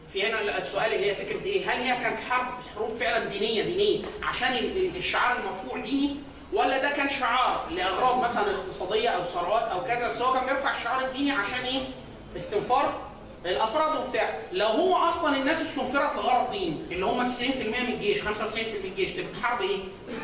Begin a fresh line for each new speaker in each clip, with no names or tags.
في هنا السؤال اللي هي فكره ايه؟ هل هي كانت حرب حروب فعلا دينيه دينيه عشان ال- الشعار المرفوع ديني ولا ده كان شعار لاغراض مثلا اقتصاديه او ثروات او كذا بس هو كان بيرفع الشعار الديني عشان ايه؟ استنفار الافراد وبتاع لو هو اصلا الناس استنفرت لغرض دين اللي هم 90% من الجيش 95% من الجيش تبقى الحرب ايه؟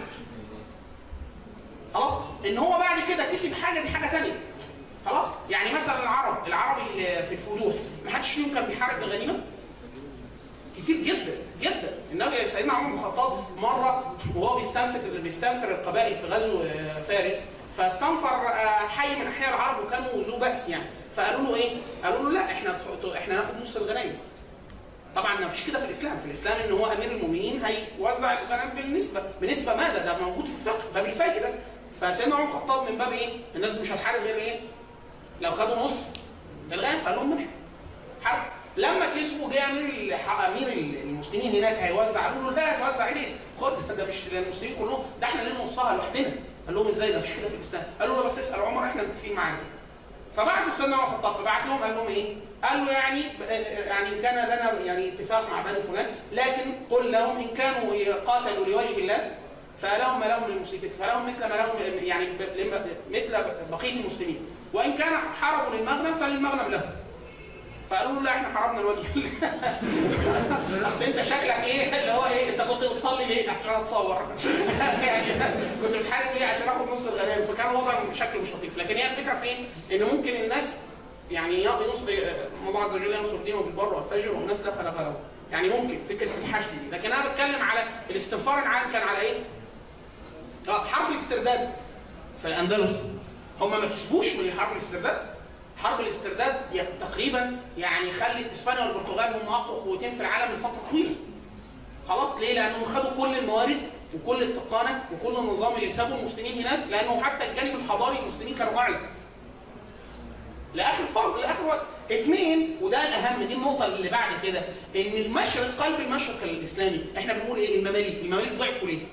خلاص ان هو بعد كده كسب حاجه دي حاجه ثانيه خلاص يعني مثلا العرب العربي اللي في الفتوح ما حدش فيهم كان بيحارب بالغنيمه كتير جدا جدا النبي سيدنا عمر بن الخطاب مره وهو بيستنفر بيستنفر القبائل في غزو آه، فارس فاستنفر آه، حي من احياء العرب وكانوا ذو باس يعني فقالوا له ايه؟ قالوا له لا احنا احنا ناخد نص الغنايم طبعا ما فيش كده في الاسلام في الاسلام ان هو امير المؤمنين هيوزع الغنائم بالنسبه بنسبه ماذا ده موجود في الفقه باب الفقه ده فسيدنا عمر الخطاب من باب ايه الناس مش هتحارب غير ايه لو خدوا نص الغنائم فقال لهم ماشي حرب لما كسبوا جه امير الح- امير المسلمين هناك هيوزع قالوا له لا هتوزع ايه خد ده مش المسلمين كلهم ده احنا اللي نوصها لوحدنا قال لهم ازاي ده مفيش كده في الاسلام قالوا له بس اسال عمر احنا متفقين معاك فبعت سيدنا عمر الخطاب فبعت لهم قال لهم ايه؟ قال له يعني يعني كان لنا يعني اتفاق مع بني فلان لكن قل لهم ان كانوا قاتلوا لوجه الله فلهم ما لهم للمسلمين فلهم مثل ما لهم يعني ب- لما- مثل بقيه المسلمين وان كان حاربوا للمغنم فللمغنم لهم فقالوا له لا احنا حرمنا الوجه الله اصل انت شكلك ايه اللي هو ايه انت كنت بتصلي ليه عشان اتصور يعني كنت بتحارب ليه عشان اخد نص الغنائم فكان الوضع شكله مش لطيف لكن هي الفكره فين ان ممكن الناس يعني ينصر الله عز وجل ينصر دينه بالبر والفجر والناس لا فلا غلبه يعني ممكن فكره الحشد دي لكن انا بتكلم على الاستنفار العام كان على ايه؟ اه حرب الاسترداد في الاندلس هم ما كسبوش من حرب الاسترداد حرب الاسترداد ي- تقريبا يعني خلت اسبانيا والبرتغال هم اقوى قوتين في العالم لفتره طويله خلاص ليه؟ لانهم خدوا كل الموارد وكل التقانه وكل النظام اللي سابه المسلمين هناك لانه حتى الجانب الحضاري المسلمين كانوا اعلى لاخر فرق لاخر وقت اثنين وده الاهم دي النقطه اللي بعد كده ان المشرق قلب المشرق الاسلامي احنا بنقول ايه المماليك المماليك ضعفوا ليه؟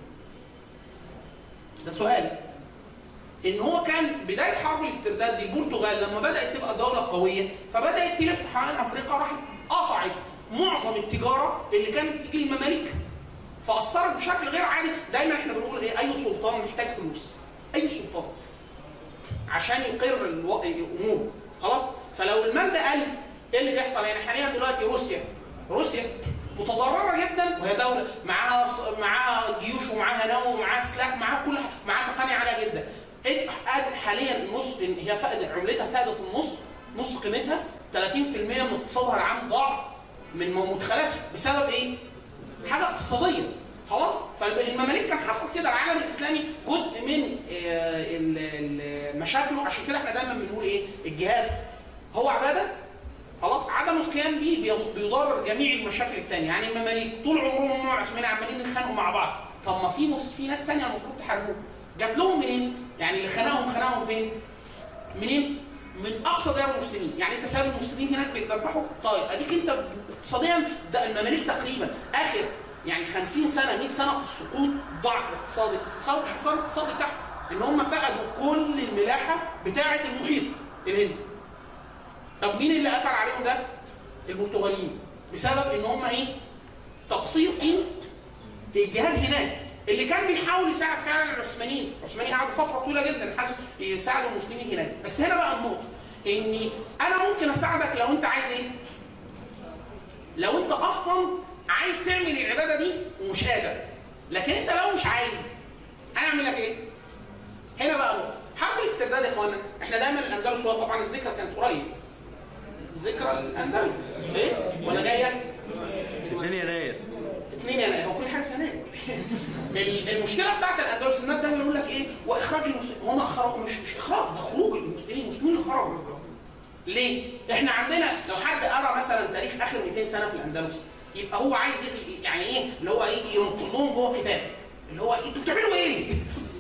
ده سؤال ان هو كان بدايه حرب الاسترداد دي البرتغال لما بدات تبقى دوله قويه فبدات تلف حوالين افريقيا راحت قطعت معظم التجاره اللي كانت تيجي للمماليك فاثرت بشكل غير عادي دايما احنا بنقول ايه اي سلطان محتاج فلوس اي سلطان عشان يقر الو- الامور خلاص فلو المال ده قل ايه اللي بيحصل يعني حاليا دلوقتي روسيا روسيا متضرره جدا وهي دوله معاها ص- معاها جيوش ومعاها نووي ومعاها سلاح معاها كل ح- معاها تقنيه عاليه جدا إيه قد حاليا نص إن هي فقد عملتها فقدت النص نص قيمتها 30% من اقتصادها العام ضاع من مدخلاتها بسبب ايه؟ حاجه اقتصاديه خلاص فالمماليك كان حصل كده العالم الاسلامي جزء من آه، ال- ال- مشاكله عشان كده احنا دايما بنقول ايه الجهاد هو عباده خلاص عدم القيام بيه بي- بيضرر جميع المشاكل الثانيه يعني المماليك طول عمرهم هم عثمانيين عمالين يتخانقوا مع بعض طب ما في نص في ناس ثانيه المفروض تحاربوهم جات لهم منين؟ يعني اللي خنقهم خنقهم فين؟ منين؟ من اقصى ديار المسلمين، يعني انت سايب المسلمين هناك بيتذبحوا، طيب اديك انت اقتصاديا ده المماليك تقريبا اخر يعني 50 سنه 100 سنه في السقوط ضعف الاقتصادي، صار الحصار الاقتصادي بتاعهم ان هم فقدوا كل الملاحه بتاعه المحيط الهندي. طب مين اللي قفل عليهم ده؟ البرتغاليين بسبب ان هم ايه؟ تقصير في الجهاد هناك اللي كان بيحاول يساعد فعلا العثمانيين، العثمانيين قعدوا فتره طويله جدا حاسوا يساعدوا المسلمين هناك، بس هنا بقى النقطه اني انا ممكن اساعدك لو انت عايز ايه؟ لو انت اصلا عايز تعمل العباده دي ومش قادر، لكن انت لو مش عايز انا اعمل لك ايه؟ هنا بقى نقطه حرب الاسترداد يا اخوانا احنا دايما الاندلس هو طبعا الذكرى كانت قريب الذكرى الاندلس ايه؟ ولا جايه؟
2 يناير
2 يناير هو كل حاجه في يناير ال- المشكله بتاعت الاندلس الناس دايما يقول لك ايه واخراج المسلمين هم اخرجوا مش مش اخراج ده خروج المسلمين المسلمين اللي خرجوا ليه؟ احنا عندنا لو حد قرا مثلا تاريخ اخر 200 سنه في الاندلس يبقى هو عايز ي- يعني ايه اللي هو ايه ينط لهم جوه كتاب اللي هو انتوا بتعملوا ايه؟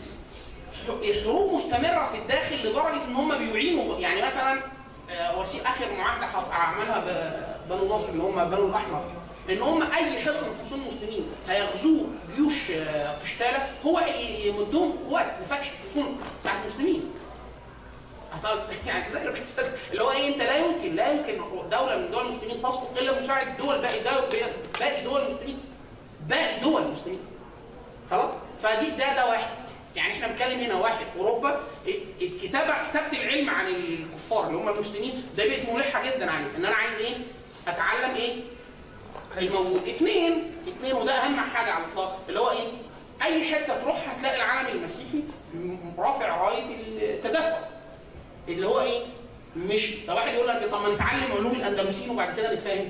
الحروب مستمره في الداخل لدرجه ان هم بيعينوا يعني مثلا آه، وسيء اخر معاهده حص- عملها ب- بنو نصر اللي هم بنو الاحمر ان هم اي حصن من حصون المسلمين هيغزوه جيوش آه، قشتاله هو ي- يمدهم قوات لفتح الحصون بتاعت المسلمين هت- يعني ذاكر الاقتصاد اللي هو ايه انت لا يمكن لا يمكن دوله من دول المسلمين تسقط الا مساعد دول باقي دول باقي دول المسلمين باقي دول المسلمين خلاص فدي ده ده واحد يعني احنا بنتكلم هنا واحد اوروبا الكتابه كتابه العلم عن الكفار اللي هم المسلمين ده بقت ملحه جدا عليه ان انا عايز ايه اتعلم ايه الموجود اثنين اثنين وده اهم حاجه على الاطلاق اللي هو ايه اي حته تروح هتلاقي العالم المسيحي م- رافع رايه التدفع اللي هو ايه مش طب واحد يقول لك طب ما نتعلم علوم الاندلسيين وبعد كده نتفاهم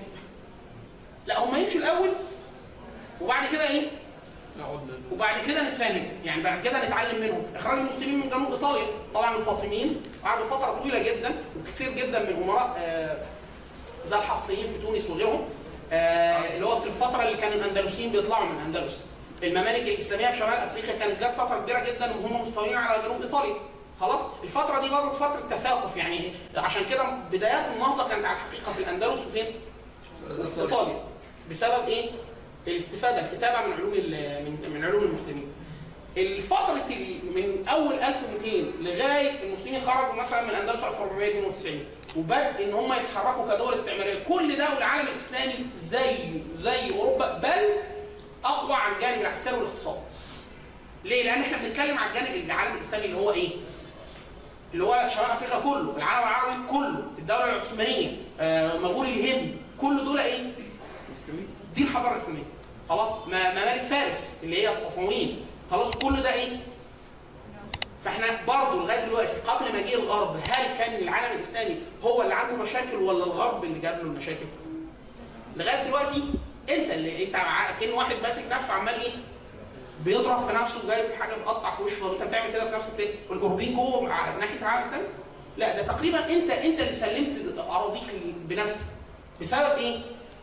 لا هم يمشوا الاول وبعد كده ايه وبعد كده نتفاهم يعني بعد كده نتعلم منهم اخراج المسلمين من جنوب ايطاليا طبعا الفاطميين قعدوا فتره طويله جدا وكثير جدا من امراء آه، زي الحفصيين في تونس وغيرهم آه، اللي هو في الفتره اللي كان الاندلسيين بيطلعوا من الاندلس الممالك الاسلاميه في شمال افريقيا كانت جت فتره كبيره جدا وهم مستولين على جنوب ايطاليا خلاص الفتره دي برضه فتره تثاقف يعني عشان كده بدايات النهضه كانت على الحقيقه في الاندلس وفين؟ وفي ايطاليا بسبب ايه؟ الاستفاده الكتابه من علوم ال- من من علوم المسلمين. الفترة ال- من أول 1200 لغاية المسلمين خرجوا مثلا من الأندلس 1492 وبدأ إن هم يتحركوا كدول استعمارية، كل ده والعالم الإسلامي زيه زي أوروبا بل أقوى على الجانب العسكري والاقتصادي. ليه؟ لأن إحنا بنتكلم على الجانب العالم الإسلامي اللي هو إيه؟ اللي هو شمال افريقيا كله، العالم العربي كله، الدوله العثمانيه، آه، مغول الهند، كل دول ايه؟ دي الحضاره الاسلاميه. خلاص؟ م- ممالك فارس اللي هي الصفويين، خلاص كل ده ايه؟ فاحنا برضه لغايه دلوقتي قبل ما جه الغرب هل كان العالم الاسلامي هو اللي عنده مشاكل ولا الغرب اللي جاب له المشاكل؟ لغايه دلوقتي انت اللي انت ع- كان واحد ماسك نفسه عمال ايه؟ بيضرب في نفسه وجايب حاجه بتقطع في وشه طب انت بتعمل كده في نفسك ليه؟ والاوروبيين جوه ع- ناحيه العالم الاسلامي؟ لا ده تقريبا انت انت اللي سلمت اراضيك بنفسك بسبب ايه؟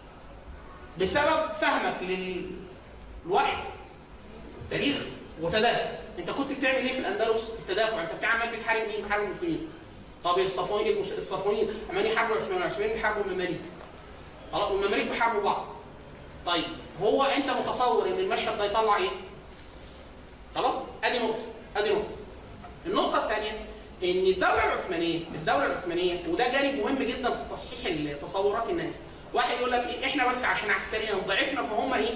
بسبب فهمك للوحي تاريخ وتدافع انت كنت بتعمل ايه في الاندلس؟ التدافع انت بتعمل بتحارب مين؟ بتحارب المسلمين طب الصفويين المس- الصفويين عمالين يحاربوا العثمانيين العثمانيين بيحاربوا المماليك خلاص والمماليك بيحاربوا بعض طيب هو انت متصور ان المشهد ده يطلع ايه؟ خلاص؟ ادي نقطة، ادي نقطة. النقطة الثانية ان الدولة العثمانية، الدولة العثمانية وده جانب مهم جدا في تصحيح تصورات الناس. واحد يقول لك إيه احنا بس عشان عسكريا ضعفنا فهم ايه؟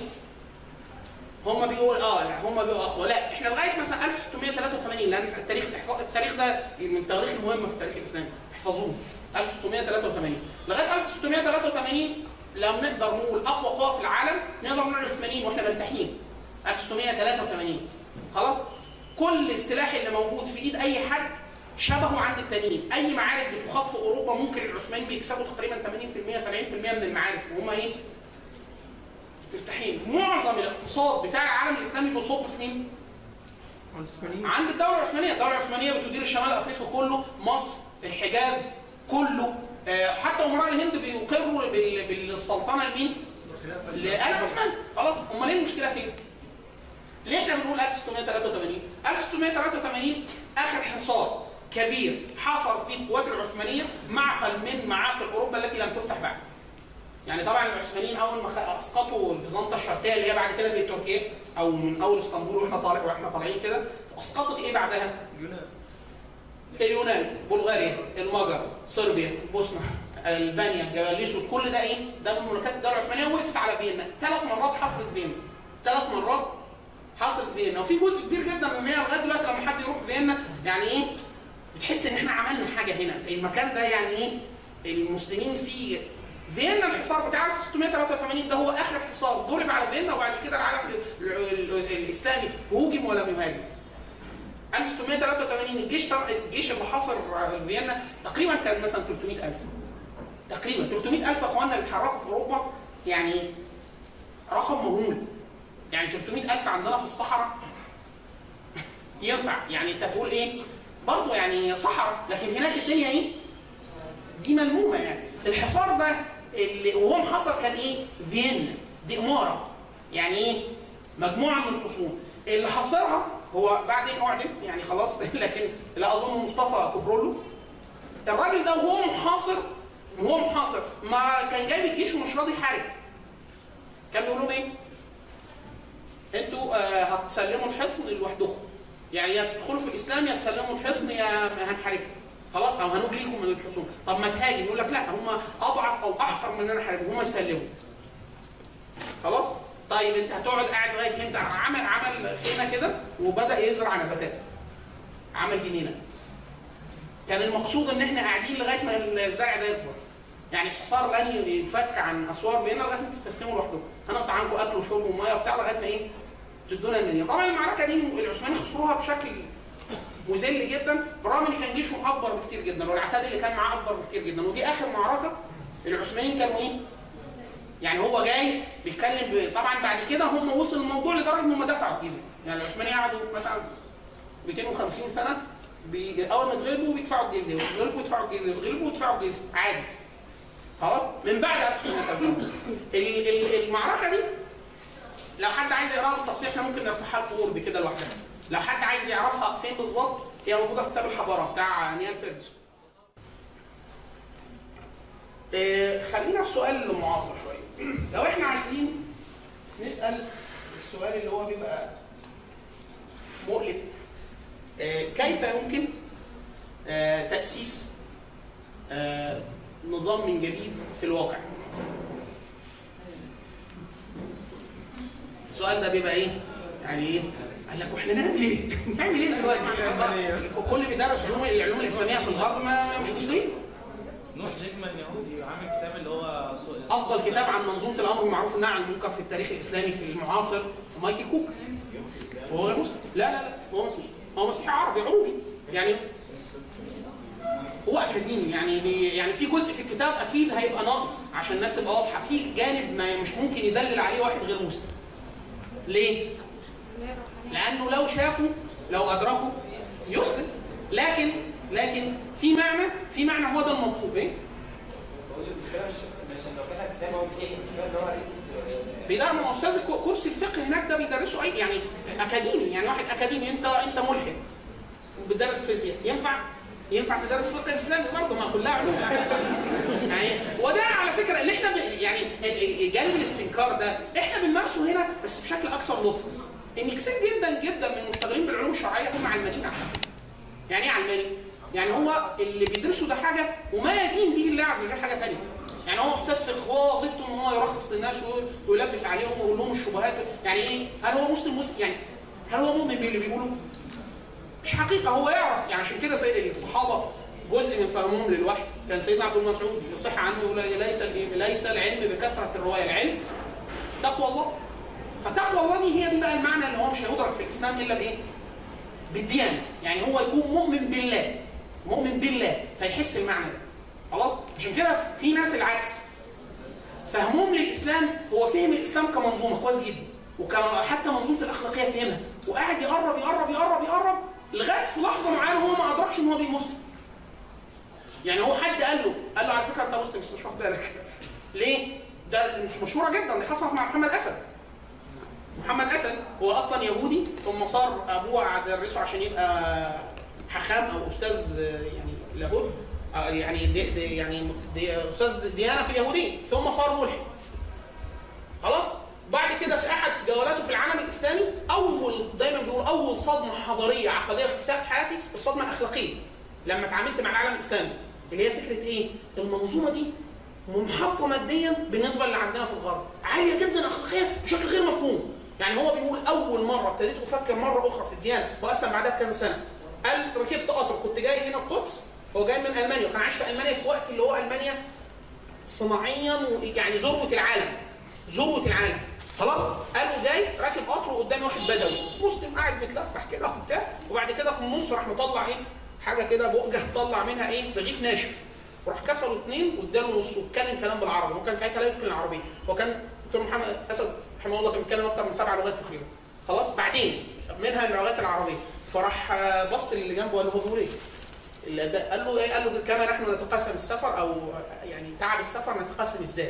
هم بيقول اه لا هم بيقولوا اقوى، لا احنا لغاية مثلا 1683 لان التاريخ احفظ- التاريخ ده من التواريخ المهمة في التاريخ الاسلامي، احفظوه 1683 لغاية 1683 لو نقدر نقول اقوى قوة في العالم نقدر نقول العثمانيين واحنا مرتاحين 1683 خلاص كل السلاح اللي موجود في ايد اي حد شبهه عند التانيين اي معارك بتخاض في اوروبا ممكن العثمانيين بيكسبوا تقريبا 80% 70% من المعارك وهم ايه مرتاحين معظم الاقتصاد بتاع العالم الاسلامي بيصب في مين عند الدوله العثمانيه الدوله العثمانيه بتدير الشمال الافريقي كله مصر الحجاز كله آه، حتى امراء الهند بيقروا بال- بالسلطنه لمين لآل عثمان خلاص امال ايه المشكله فين ليه احنا بنقول 1683 1683 اخر حصار كبير حصر فيه القوات العثمانيه معقل من معاقل اوروبا التي لم تفتح بعد يعني طبعا العثمانيين اول ما خ- اسقطوا البيزنطه الشرقيه اللي هي بعد كده بقت تركيا او من اول اسطنبول واحنا طالع واحنا طالعين كده اسقطت ايه بعدها؟ اليونان بلغاريا المجر صربيا بوسنا البانيا جبل الاسود كل ده ايه؟ ده من مملكات الدوله العثمانيه وقفت على فيينا ثلاث مرات حصلت فيينا ثلاث مرات حصلت فيينا وفي جزء كبير جدا من فيينا لغايه دلوقتي لما حد يروح فيينا يعني ايه؟ بتحس ان احنا عملنا حاجه هنا في المكان ده يعني ايه؟ المسلمين فيه فيينا الحصار بتاع 1683 ده هو اخر حصار ضرب على فيينا وبعد كده العالم ال- ال- ال- الاسلامي هوجم ولم يهاجم 1683 الجيش طب... الجيش اللي حاصر فيينا تقريبا كان مثلا 300000 تقريبا 300000 يا اخوانا اللي اتحركوا في اوروبا يعني رقم مهول يعني 300000 عندنا في الصحراء ينفع يعني انت تقول ايه برضه يعني صحراء لكن هناك الدنيا ايه دي ملمومه يعني الحصار ده اللي وهو محاصر كان ايه فيينا دي اماره يعني ايه مجموعه من الحصون اللي حاصرها هو بعدين اعدم يعني خلاص لكن لا اظن مصطفى كوبرولو الراجل ده وهو محاصر وهو محاصر ما كان جايب الجيش ومش راضي يحارب كان بيقول لهم ايه؟ انتوا آه هتسلموا الحصن لوحدكم يعني يا تدخلوا في الاسلام يا تسلموا الحصن يا هنحاربكم خلاص او هنجليكم من الحصون طب ما تهاجم يقول لك لا هم اضعف او احقر من ان انا احاربهم هم يسلموا خلاص طيب انت هتقعد قاعد لغايه امتى عمل عمل خيمه كده وبدا يزرع نباتات عمل جنينه كان المقصود ان احنا قاعدين لغايه ما الزرع ده يكبر يعني الحصار لن يفك عن اسوار فيينا لغايه ما تستسلموا لوحدكم هنقطع عنكم اكل وشرب وميه وبتاع لغايه ما ايه تدونا المنيه طبعا المعركه دي العثمانيين خسروها بشكل مذل جدا برغم ان كان جيشهم اكبر بكتير جدا والعتاد اللي كان معاه اكبر بكتير جدا ودي اخر معركه العثمانيين كانوا ايه؟ يعني هو جاي بيتكلم ب... طبعا بعد كده هم وصل الموضوع لدرجه ان هم دفعوا الجزيه يعني العثمانيين قعدوا مثلا 250 سنه بي... اول ما اتغلبوا بيدفعوا الجزيه ويتغلبوا يدفعوا الجزيه ويتغلبوا يدفعوا الجزيه عادي خلاص من بعد 1940 ال- ال- المعركه دي لو حد عايز يقراها بالتفصيل احنا ممكن نرفعها في وورد كده لوحدها لو حد عايز يعرفها فين بالظبط هي موجوده في كتاب الحضاره بتاع نيال فيرجسون إيه خلينا في سؤال معاصر شويه لو احنا عايزين نسال السؤال اللي هو بيبقى مؤلم إيه كيف يمكن آه، تاسيس آه، نظام من جديد في الواقع السؤال ده بيبقى ايه؟ يعني ايه؟ قال لك واحنا نعمل ايه؟ نعمل ايه دلوقتي؟ كل اللي بيدرس علوم العلوم الاسلاميه في الغرب ما مش مسلمين
نص نجم اليهودي عامل كتاب اللي هو سوء
افضل كتاب عن منظومه الامر بالمعروف والنهي عن المنكر في التاريخ الاسلامي في المعاصر مايكل كوفر هو غير مسلم لا لا لا هو مسيحي هو مسيحي عربي عروبي يعني هو اكاديمي يعني بي يعني في جزء في الكتاب اكيد هيبقى ناقص عشان الناس تبقى واضحه في جانب ما مش ممكن يدلل عليه واحد غير مسلم ليه؟ لانه لو شافه لو ادركه يسلم لكن لكن في معنى في معنى هو ده المطلوب ايه؟ بيدرس مع استاذ الكو- كرسي الفقه هناك ده بيدرسه اي يعني اكاديمي يعني واحد اكاديمي انت انت ملحد وبتدرس فيزياء ينفع ينفع تدرس فقه الاسلامي برضه ما كلها علوم يعني وده على فكره اللي احنا ب- يعني ال- ال- جانب الاستنكار ده احنا بنمارسه هنا بس بشكل اكثر لطف ان كتير جدا جدا من المشتغلين بالعلوم الشرعيه هم علمانيين على فكرة. يعني ايه علماني؟ يعني هو اللي بيدرسه ده حاجه وما يدين به الله عز وجل حاجه ثانيه. يعني هو استاذ فقه هو وظيفته ان هو يرخص للناس وي- ويلبس عليهم ويقول لهم الشبهات يعني ايه؟ هل هو مسلم مسلم يعني هل هو مؤمن باللي بيقوله؟ مش حقيقه هو يعرف يعني عشان كده سيد الصحابه جزء من فهمهم للوحي كان سيدنا عبد المسعود يصح عنه يقول ليس ليس العلم بكثره الروايه العلم تقوى الله فتقوى الله دي هي دي بقى المعنى اللي هو مش هيدرك في الاسلام الا بايه؟ بالديانه يعني هو يكون مؤمن بالله مؤمن بالله فيحس المعنى ده خلاص عشان كده في ناس العكس فهمهم للاسلام هو فهم الاسلام كمنظومه كويس جدا وحتى منظومه الاخلاقيه فهمها وقاعد يقرب يقرب يقرب يقرب لغايه في لحظه معينه هو ما ادركش ان هو بيه مسلم يعني هو حد قال له قال له على فكره انت مسلم بس مش واخد بالك ليه؟ ده مش مشهوره جدا دي حصلت مع محمد اسد محمد اسد هو اصلا يهودي ثم صار ابوه درسه عشان يبقى حخام او استاذ يعني لاهوت آه يعني دي دي يعني دي استاذ ديانه في اليهوديه ثم صار ملحد خلاص بعد كده في احد جولاته في العالم الاسلامي اول دايما بيقول اول صدمه حضاريه عقديه شفتها في حياتي الصدمه الاخلاقيه لما اتعاملت مع العالم الاسلامي اللي هي فكره ايه؟ المنظومه دي منحطه ماديا بالنسبه اللي عندنا في الغرب عاليه جدا اخلاقيا بشكل غير مفهوم يعني هو بيقول اول مره ابتديت افكر مره اخرى في الديانه واسلم بعدها بكذا سنه قال ركبت قطر كنت جاي هنا القدس هو جاي من المانيا وكان عايش في المانيا في وقت اللي هو المانيا صناعيا يعني ذروه العالم ذروه العالم خلاص قالوا جاي راكب قطر وقدامي واحد بدوي مسلم قاعد متلفح كده وبتاع وبعد كده في النص راح مطلع ايه حاجه كده بؤجه طلع منها ايه رغيف ناشف وراح كسروا اثنين واداله نص واتكلم كلام بالعربي هو كان ساعتها لا يتكلم العربيه هو كان دكتور محمد اسد رحمه الله كان بيتكلم اكثر من سبع لغات تقريبا خلاص بعدين منها اللغات العربيه فراح بص اللي جنبه قال له هو بيقول ايه؟ اللي ده- قال له ايه؟ قال له كما نحن نتقاسم السفر او يعني تعب السفر نتقاسم الزاد.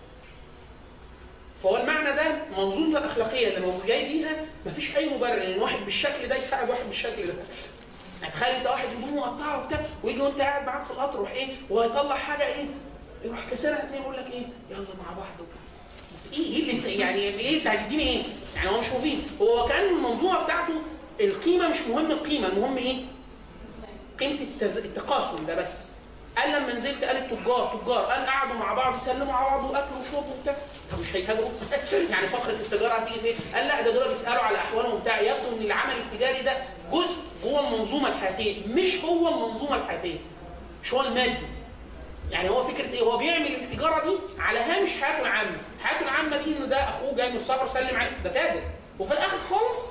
فهو المعنى ده منظومه الاخلاقيه اللي هو جاي بيها مفيش اي مبرر ان واحد بالشكل ده يساعد واحد بالشكل ده. يعني تخيل انت واحد هدومه مقطعه وبتاع ويجي وانت قاعد معاك في القطر يروح ايه وهيطلع حاجه ايه يروح كسرها اتنين يقول لك ايه يلا مع بعض وكده. ايه ايه اللي انت يعني ايه انت هتديني ايه؟ يعني هو مش مفيد هو كان المنظومه بتاعته القيمه مش مهم القيمه المهم ايه؟ قيمه التز... التقاسم ده بس قال لما نزلت قال التجار تجار قال قعدوا مع بعض يسلموا على بعض واكلوا وشربوا وبتاع طب مش هيتاجروا يعني فقره التجاره هتيجي فين؟ قال لا ده دول بيسالوا على احوالهم وبتاع يبدو ان العمل التجاري ده جزء جوه المنظومه الحياتيه مش هو المنظومه الحياتيه مش هو المادي يعني هو فكره ايه؟ هو بيعمل التجاره دي على هامش حياته العامه، حياته العامه دي ان ده اخوه جاي من السفر سلم عليه ده تاجر وفي الاخر خالص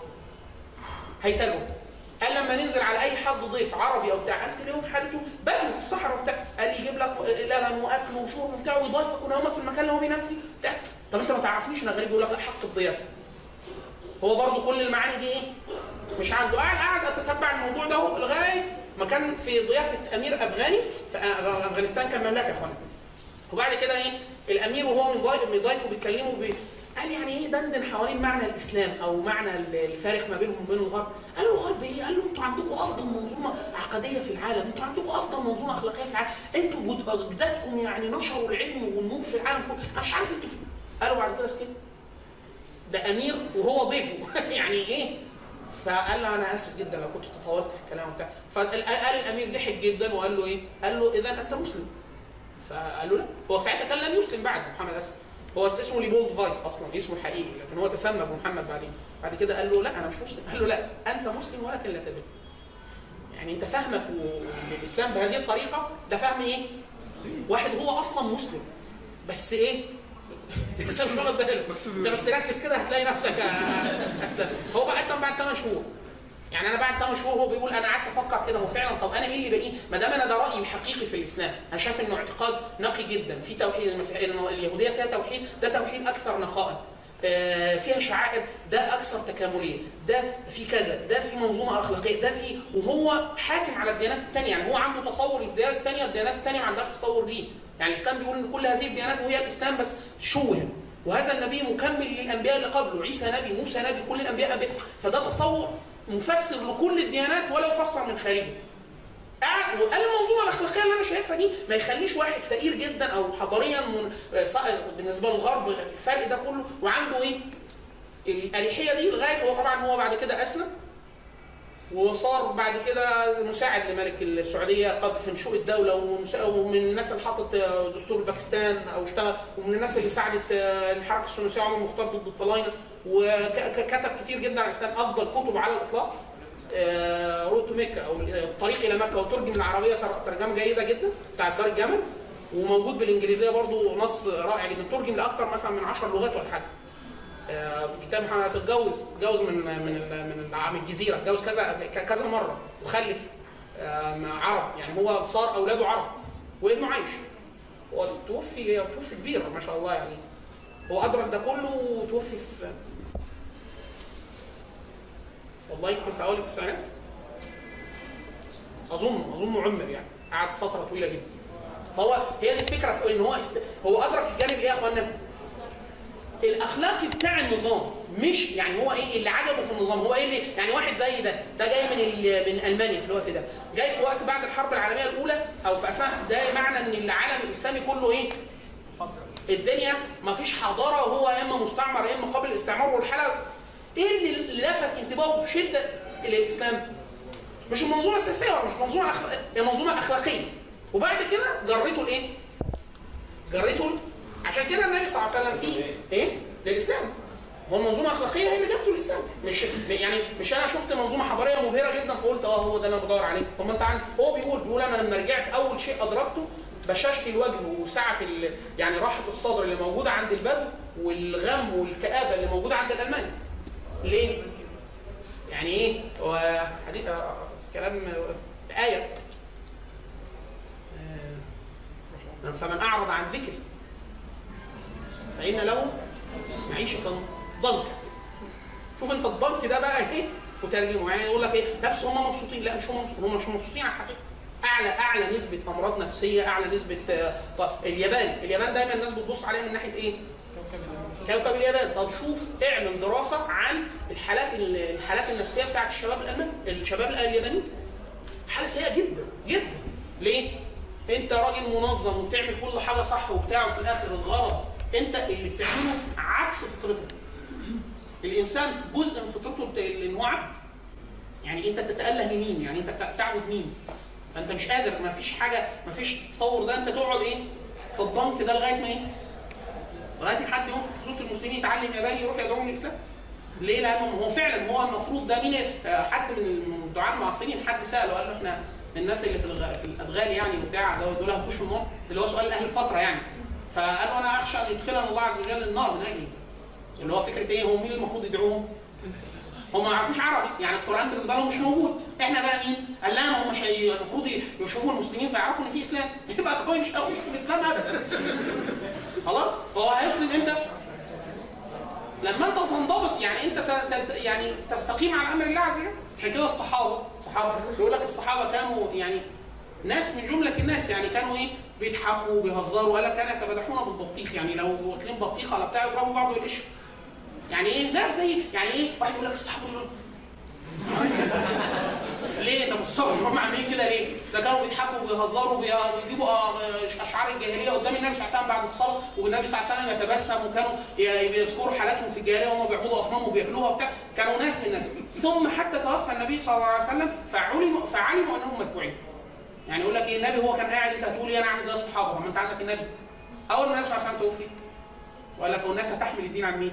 هيتاجر قال لما ننزل على اي حد ضيف عربي او بتاع قال تلاقيهم حالته بدو في الصحراء وبتاع قال يجيب لك لبن واكل وشرب وبتاع ويضيفك ونومك في المكان اللي هو بينام فيه بتاع طب انت ما تعرفنيش انا غريب يقول لك لا حق الضيافه هو برضه كل المعاني دي ايه؟ مش عنده قاعد قاعد اتتبع الموضوع ده هو لغايه ما كان في ضيافه امير افغاني في افغانستان كان مملكه يا اخوانا وبعد كده ايه الامير وهو مضايف- مضايفه بيتكلموا بي... قال يعني ايه دندن حوالين معنى الاسلام او معنى الفارق ما بينهم وبين الغرب قال له الغرب ايه قال له انتوا عندكم افضل منظومه عقديه في العالم انتوا عندكم افضل منظومه اخلاقيه في العالم انتوا جد- اجدادكم يعني نشروا العلم والنور في العالم كله انا مش عارف انتوا قالوا بعد كده سكت ده امير وهو ضيفه يعني ايه فقال له انا اسف جدا لو كنت تطاولت في الكلام وبتاع فقال قال الامير ضحك جدا وقال له ايه؟ قال له اذا انت مسلم فقال له لا هو ساعتها كان لم يسلم بعد محمد اسلم هو اسمه ليبولد فايس اصلا اسمه الحقيقي لكن هو تسمى بمحمد بعدين بعد كده قال له لا انا مش مسلم قال له لا انت مسلم ولكن لا تدري يعني انت فهمك و- للاسلام بهذه الطريقه ده فهم ايه؟ واحد هو اصلا مسلم بس ايه؟ لسه مش واخد باله انت بس ركز كده هتلاقي نفسك آه، اسلم هو بقى اسلم بعد 8 شهور يعني انا بعد 8 شهور هو بيقول انا قعدت افكر كده هو فعلا طب انا ايه اللي باقي ما دام انا ده رايي الحقيقي في الاسلام انا شايف انه اعتقاد نقي جدا في توحيد المسيحيه إنه اليهوديه فيها توحيد ده توحيد اكثر نقاء آه، فيها شعائر ده اكثر تكامليه ده في كذا ده في منظومه اخلاقيه ده في وهو حاكم على الديانات الثانيه يعني هو عنده تصور للديانات الثانيه الديانات الثانيه ما عندهاش تصور ليه يعني الاسلام بيقول ان كل هذه الديانات هي الاسلام بس شوه وهذا النبي مكمل للانبياء اللي قبله عيسى نبي موسى نبي كل الانبياء انبياء فده تصور مفسر لكل الديانات ولا يفسر من خارجه قاعد وقال المنظومه الاخلاقيه اللي انا شايفها دي ما يخليش واحد فقير جدا او حضاريا من صائغ بالنسبه للغرب الفرق ده كله وعنده ايه؟ الاريحيه دي لغايه هو طبعا هو بعد كده اسلم وصار بعد كده مساعد لملك السعوديه قبل في نشوء الدوله ومسا- ومن الناس اللي حطت دستور باكستان او اشتغل ومن الناس اللي ساعدت الحركه الثنائيه عمر المختار ضد الطلاينه وكتب كتير جدا عن الاسلام افضل كتب على الاطلاق روت تو مكه او الطريق الى مكه وترجم العربيه تر- ترجمه جيده جدا بتاع دار الجمل وموجود بالانجليزيه برضو نص رائع جدا ترجم لاكثر مثلا من 10 لغات ولا حاجه آه، كتاب محمد عاصم اتجوز اتجوز من من ال- من الع- من الجزيره اتجوز كذا ك- كذا مره وخلف آه، مع عرب يعني هو صار اولاده عرب وابنه عايش هو توفي توفي كبير ما شاء الله يعني هو ادرك ده كله وتوفي في والله يمكن في اوائل التسعينات اظن اظن عمر يعني قعد فتره طويله جدا فهو هي دي الفكره في ان هو است... هو ادرك الجانب ايه يا اخوانا؟ الاخلاقي بتاع النظام مش يعني هو ايه اللي عجبه في النظام هو ايه اللي يعني واحد زي ده ده جاي من ال- من المانيا في الوقت ده جاي في وقت بعد الحرب العالميه الاولى او في اثناء ده معنى ان العالم الاسلامي كله ايه الدنيا ما فيش حضاره وهو يا اما مستعمر يا اما قابل للاستعمار والحاله ايه اللي لفت انتباهه بشده للاسلام مش المنظومه السياسيه ولا مش منظومه أخلاق... هي منظومه اخلاقيه وبعد كده جريته لايه؟ جريته ل- عشان كده النبي صلى الله عليه وسلم فيه ايه؟ للاسلام هو المنظومه الاخلاقيه هي اللي جابته الاسلام مش يعني مش انا شفت منظومه حضاريه مبهره جدا فقلت اه هو ده اللي انا بدور عليه طب ما انت عارف هو بيقول بيقول انا لما رجعت اول شيء ادركته بشاشه الوجه وسعه ال... يعني راحه الصدر اللي موجوده عند البدو والغم والكابه اللي موجوده عند الالمان ليه؟ يعني ايه؟ هو حديث آه، كلام آه، آية آه، فمن أعرض عن ذكري فإن له معيشة ضنكا شوف انت الضنك ده بقى ايه وترجمه يعني يقول لك ايه لا بس هم مبسوطين لا مش هم مبسوطين هم مش مبسوطين على الحقيقه اعلى اعلى نسبه امراض نفسيه اعلى نسبه آه، طب اليابان اليابان دايما الناس بتبص عليها من ناحيه ايه كوكب اليابان طب شوف اعمل دراسه عن الحالات الحالات النفسيه بتاعت الشباب الالمان الشباب اليابانيين حاله سيئه جدا جدا ليه انت راجل منظم وبتعمل كل حاجه صح وبتاع وفي الاخر الغلط انت اللي بتعمله عكس فطرتك الانسان في جزء من فطرته بت- ان هو عبد يعني انت بتتاله لمين يعني انت بت- بتعبد مين فانت مش قادر ما فيش حاجه ما فيش تصور ده انت تقعد ايه في الضنك ده لغايه ما ايه لغايه ما حد ينفخ في صوت المسلمين يتعلم ياباني يروح يدعوهم للاسلام ليه؟ لانه هو فعلا هو المفروض ده مين آه، حد من الدعاة المعاصرين حد ساله قال له احنا الناس اللي في الغ... في الادغال يعني وبتاع دول دول هيخشوا النار اللي هو سؤال اهل الفتره يعني فقال له انا اخشى ان يدخلنا الله عز وجل النار من اجلي اللي هو فكره ايه هو مين المفروض يدعوهم؟ هم ما يعرفوش عربي يعني القران بالنسبه لهم مش موجود احنا بقى مين قال لا ما هم مش هي- المفروض يشوفوا المسلمين فيعرفوا ان في اسلام يبقى هو مش هيخش في الاسلام ابدا خلاص فهو هيسلم امتى لما انت تنضبط يعني انت ت- ت- يعني تستقيم على امر الله عز وجل عشان كده الصحابه الصحابه يقول لك الصحابه كانوا يعني ناس من جمله الناس يعني كانوا ايه بيضحكوا وبيهزروا ولا كانوا يتبادحون بالبطيخ يعني لو واكلين بطيخه ولا بتاع يضربوا بعض بالقشر يعني ايه ناس زي يعني ايه واحد يقول لك الصحابه دول ليه انت متصور هم عاملين كده ليه؟ ده كانوا بيضحكوا وبيهزروا وبي- ويجيبوا آه، اشعار الجاهليه قدام النبي صلى الله عليه وسلم بعد الصلاه والنبي صلى الله عليه وسلم يتبسم وكانوا ي- بيذكروا حالاتهم في الجاهليه وهم بيعبدوا اصنام وبياكلوها وبتاع كانوا ناس من الناس ثم حتى توفى النبي صلى الله عليه وسلم فعلموا فعلموا انهم متبوعين يعني يقول لك ايه النبي هو كان قاعد انت هتقول ايه انا عامل زي الصحابه ما انت عندك النبي اول ما النبي صلى الله عليه وسلم توفي وقال لك هو الناس هتحمل الدين عن مين؟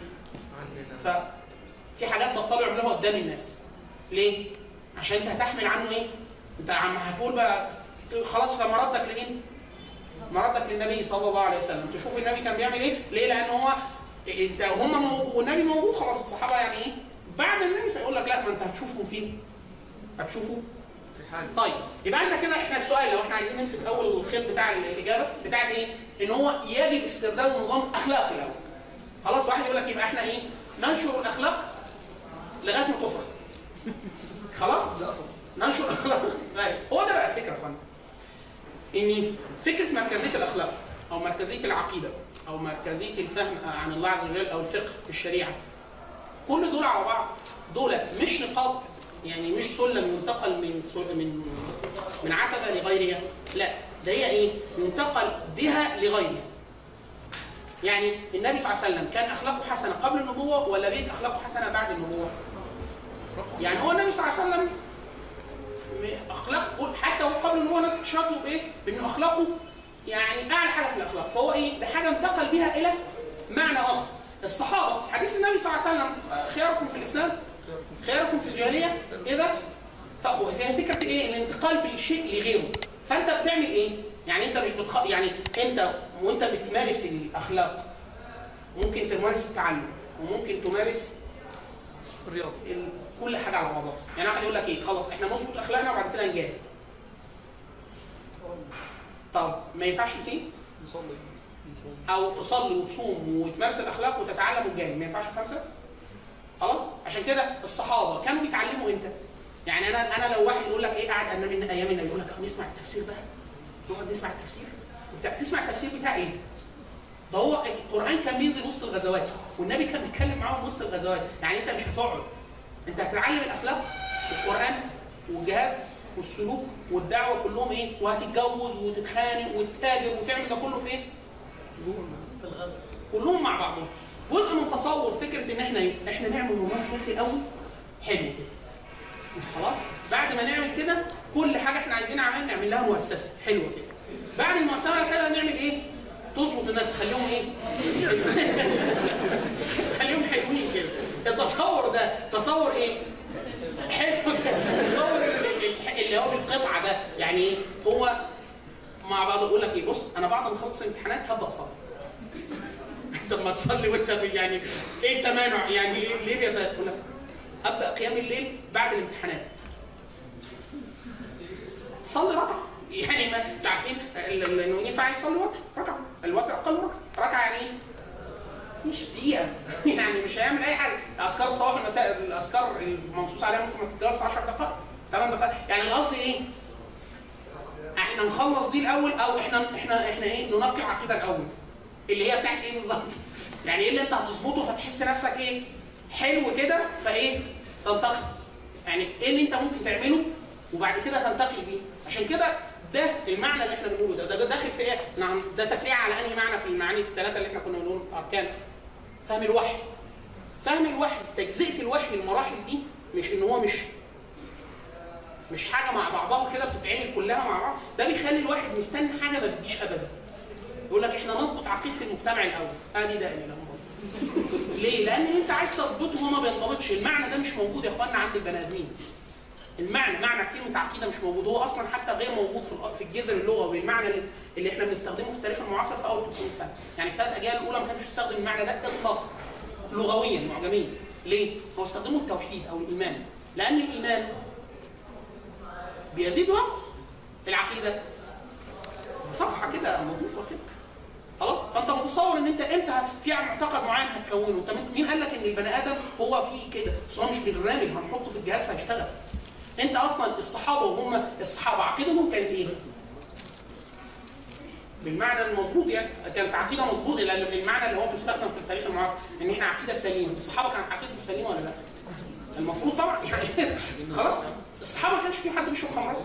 ففي حاجات بطلوا يعملوها قدام الناس ليه؟ عشان انت هتحمل عنه ايه؟ انت عم هتقول بقى خلاص فمردك لمين؟ مردك للنبي صلى الله عليه وسلم تشوف النبي كان بيعمل ايه؟ ليه؟ لان هو انت هم موجود والنبي موجود خلاص الصحابه يعني ايه؟ بعد النبي فيقول لك لا ما انت هتشوفه فين؟ هتشوفه
في حاجه
طيب يبقى انت كده احنا السؤال لو احنا عايزين نمسك اول الخيط بتاع الاجابه بتاعت ايه؟ ان هو يجب استخدام نظام اخلاقي الاول. خلاص واحد يقول لك يبقى احنا ايه؟ ننشر الاخلاق لغايه ما تفرق. خلاص؟ ننشر الاخلاق طيب هو ده بقى الفكره يا اخوانا. ان فكره مركزيه الاخلاق او مركزيه العقيده او مركزيه الفهم عن الله عز وجل او الفقه في الشريعه كل دول على بعض دول مش نقاط يعني مش سلم ينتقل من سل- من من عتبه لغيرها لا ده هي ايه ينتقل بها لغيرها يعني النبي صلى الله عليه وسلم كان اخلاقه حسنه قبل النبوه ولا بقت اخلاقه حسنه بعد النبوه يعني هو النبي صلى الله عليه وسلم م- اخلاق حتى هو قبل النبوه الناس بتشهد له بايه بان اخلاقه يعني اعلى حاجه في الاخلاق فهو ايه ده حاجه انتقل بها الى معنى اخر الصحابه حديث النبي صلى الله عليه وسلم آه، خياركم في الاسلام خياركم في الجاهليه ايه ده؟ فهو فهي فكره ايه؟ الانتقال بالشيء لغيره فانت بتعمل ايه؟ يعني انت مش بتخ... يعني انت وانت بتمارس الاخلاق ممكن تمارس التعلم وممكن تمارس
الرياضه
ال... كل حاجه على بعضها يعني واحد يقول لك ايه خلاص احنا نظبط اخلاقنا وبعد كده نجاهد طب ما ينفعش تين
نصلي نصوم
او تصلي وتصوم وتمارس الاخلاق وتتعلم وتجاهد ما ينفعش خمسه خلاص عشان كده الصحابه كانوا بيتعلموا امتى يعني انا انا لو واحد يقول لك ايه قاعد امام النبي ايام النبي يقول لك نسمع التفسير بقى نقعد نسمع التفسير انت تسمع التفسير بتاع ايه ده هو القران كان بينزل وسط الغزوات والنبي كان بيتكلم معاهم وسط الغزوات يعني انت مش هتقعد انت هتتعلم الاخلاق القران والجهاد والسلوك والدعوه كلهم ايه وهتتجوز وتتخانق وتتاجر وتعمل ده كله في ايه
في الغزو
كلهم مع بعضهم جزء من تصور فكره ان احنا ايه؟ احنا نعمل نظام سياسي الاول حلو كده خلاص بعد ما نعمل كده كل حاجه احنا عايزينها عمال نعمل لها مؤسسه حلوه كده بعد المؤسسه الحلوه نعمل ايه تظبط الناس تخليهم ايه تخليهم حلوين كده التصور ده تصور ايه حلو كده. تصور ال- ال- اللي هو بالقطعه ده يعني ايه هو مع بعض يقول لك ايه بص انا بعد ما اخلص الامتحانات هبدا اصلي طب ما تصلي وانت يعني ايه التمانع يعني ليه ليه بيت- يقول لك ابدا قيام الليل بعد الامتحانات صلي ركعه يعني ما انتوا عارفين ال- ال- انه ينفع يصلي وتر ركعه الوتر اقل ركعه ركعه يعني ايه؟ مش دقيقه يعني مش هيعمل اي حاجه اذكار الصباح والمساء الاذكار المنصوص عليها ممكن ما تتجاوزش 10 دقائق 8 دقائق يعني القصد ايه؟ احنا نخلص دي الاول او احنا احنا احنا ايه ننقي العقيده الاول اللي هي بتاعت ايه بالظبط يعني ايه اللي انت هتظبطه فتحس نفسك ايه حلو كده فايه تنتقل يعني ايه اللي انت ممكن تعمله وبعد كده تنتقل بيه عشان كده ده المعنى اللي احنا بنقوله ده ده داخل في ايه نعم ده تفريع على انهي معنى في المعاني الثلاثه اللي احنا كنا بنقول اركان فهم الوحي فهم الوحي تجزئه الوحي المراحل دي مش ان هو مش مش حاجه مع بعضها كده بتتعمل كلها مع بعض ده بيخلي الواحد مستني حاجه ما تجيش ابدا يقول لك احنا نضبط عقيده المجتمع الاول ادي ده اللي ليه؟ لان انت عايز تضبطه وما بينضبطش المعنى ده مش موجود يا اخوانا عند البني ادمين المعنى معنى كلمه عقيده مش موجود هو اصلا حتى غير موجود في الأ- في الجذر اللغوي المعنى اللي, اللي احنا بنستخدمه في التاريخ المعاصر في اول 300 سنه يعني الثلاث اجيال الاولى ما كانش بيستخدم المعنى ده اطلاقا لغويا معجميا ليه؟ هو استخدموا التوحيد او الايمان لان الايمان بيزيد وينقص العقيده صفحه كده نظيفه كده خلاص فانت متصور ان انت انت في معتقد معين هتكونه طب انت مين قال لك ان البني ادم هو فيه كده بس هو مش برنامج هنحطه في الجهاز فهيشتغل انت اصلا الصحابه وهم الصحابه عقيدتهم كانت ايه؟ بالمعنى المظبوط يعني كانت عقيده مظبوطه لان المعنى اللي هو بيستخدم في التاريخ المعاصر ان احنا عقيده سليمه الصحابه كانت عقيدته سليمه ولا لا؟ المفروض طبعا يعني خلاص الصحابه ما كانش في حد بيشرب خمره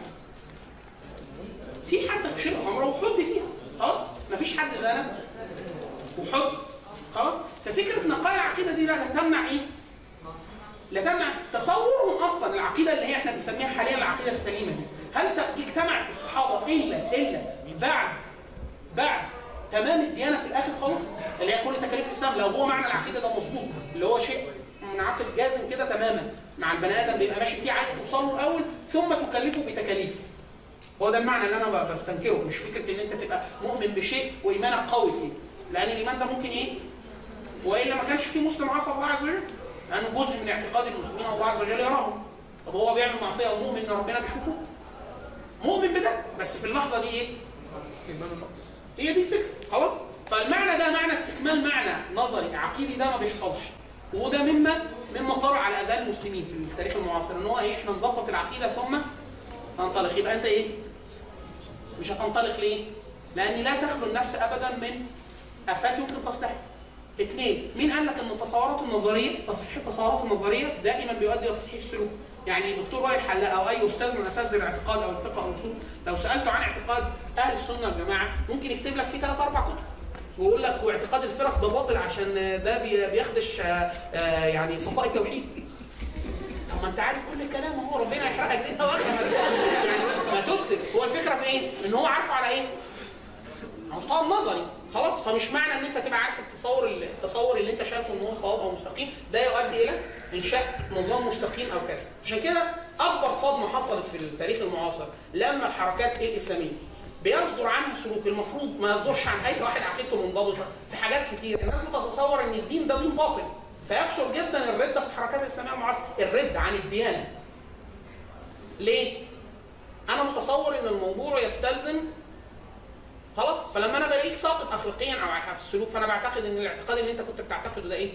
في حد شرب خمره وحد فيها خلاص مفيش حد زنى وحد خلاص ففكره نقاء العقيده دي لا تمنع ايه؟ لا تمنع تصورهم اصلا العقيده اللي هي احنا بنسميها حاليا العقيده السليمه دي هل ت- اجتمعت الصحابه الا الا بعد بعد تمام الديانه في الاخر خالص اللي هي كل تكاليف الاسلام لو هو معنى العقيده ده مظبوط اللي هو شيء منعقد جازم كده تماما مع البني ادم بيبقى ماشي فيه عايز توصل له الاول ثم تكلفه بتكاليف هو ده المعنى اللي انا ب- بستنكره مش فكره ان انت تبقى مؤمن بشيء وايمانك قوي فيه لان الايمان ده ممكن ايه والا ما كانش في مسلم عصى الله عز وجل لانه جزء من اعتقاد المسلمين الله عز وجل يراهم طب هو بيعمل معصيه ومؤمن ان ربنا بيشوفه مؤمن بده بس في اللحظه دي ايه هي دي الفكره خلاص فالمعنى ده معنى استكمال معنى نظري عقيدي ده ما بيحصلش وده مما مما طرأ على اذان المسلمين في التاريخ المعاصر ان هو ايه احنا نظبط العقيده ثم ننطلق يبقى انت ايه مش هتنطلق ليه لان لا تخلو النفس ابدا من افات يمكن تصلحها اثنين مين قال لك ان التصورات النظريه تصحيح التصورات النظريه دائما بيؤدي الى تصحيح السلوك يعني دكتور وائل حلاق او اي استاذ من اساتذه الاعتقاد او الفقه او الاصول لو سالته عن اعتقاد اهل السنه والجماعه ممكن يكتب لك فيه ثلاث اربع كتب ويقول لك هو اعتقاد الفرق ده باطل عشان ده بي- بيخدش آه، آه، يعني صفاء التوحيد طب ما انت عارف كل الكلام اهو ربنا يحرقك دي واخره يعني ما تسلم هو الفكره في ايه؟ ان هو عارفه على ايه؟ على المستوى النظري خلاص فمش معنى ان انت تبقى عارف التصور التصور اللي انت شايفه ان هو صواب او مستقيم ده يؤدي الى انشاء نظام مستقيم او كذا عشان كده اكبر صدمه حصلت في التاريخ المعاصر لما الحركات الاسلاميه بيصدر عنها سلوك المفروض ما يصدرش عن اي واحد عقيدته منضبطه في حاجات كتير الناس بتتصور ان الدين ده دين باطل فيكثر جدا الرده في الحركات الاسلاميه المعاصره الرد عن الديانه ليه؟ انا متصور ان الموضوع يستلزم خلاص فلما انا بلاقيك ساقط اخلاقيا او في السلوك فانا بعتقد ان الاعتقاد اللي انت كنت بتعتقده ده ايه؟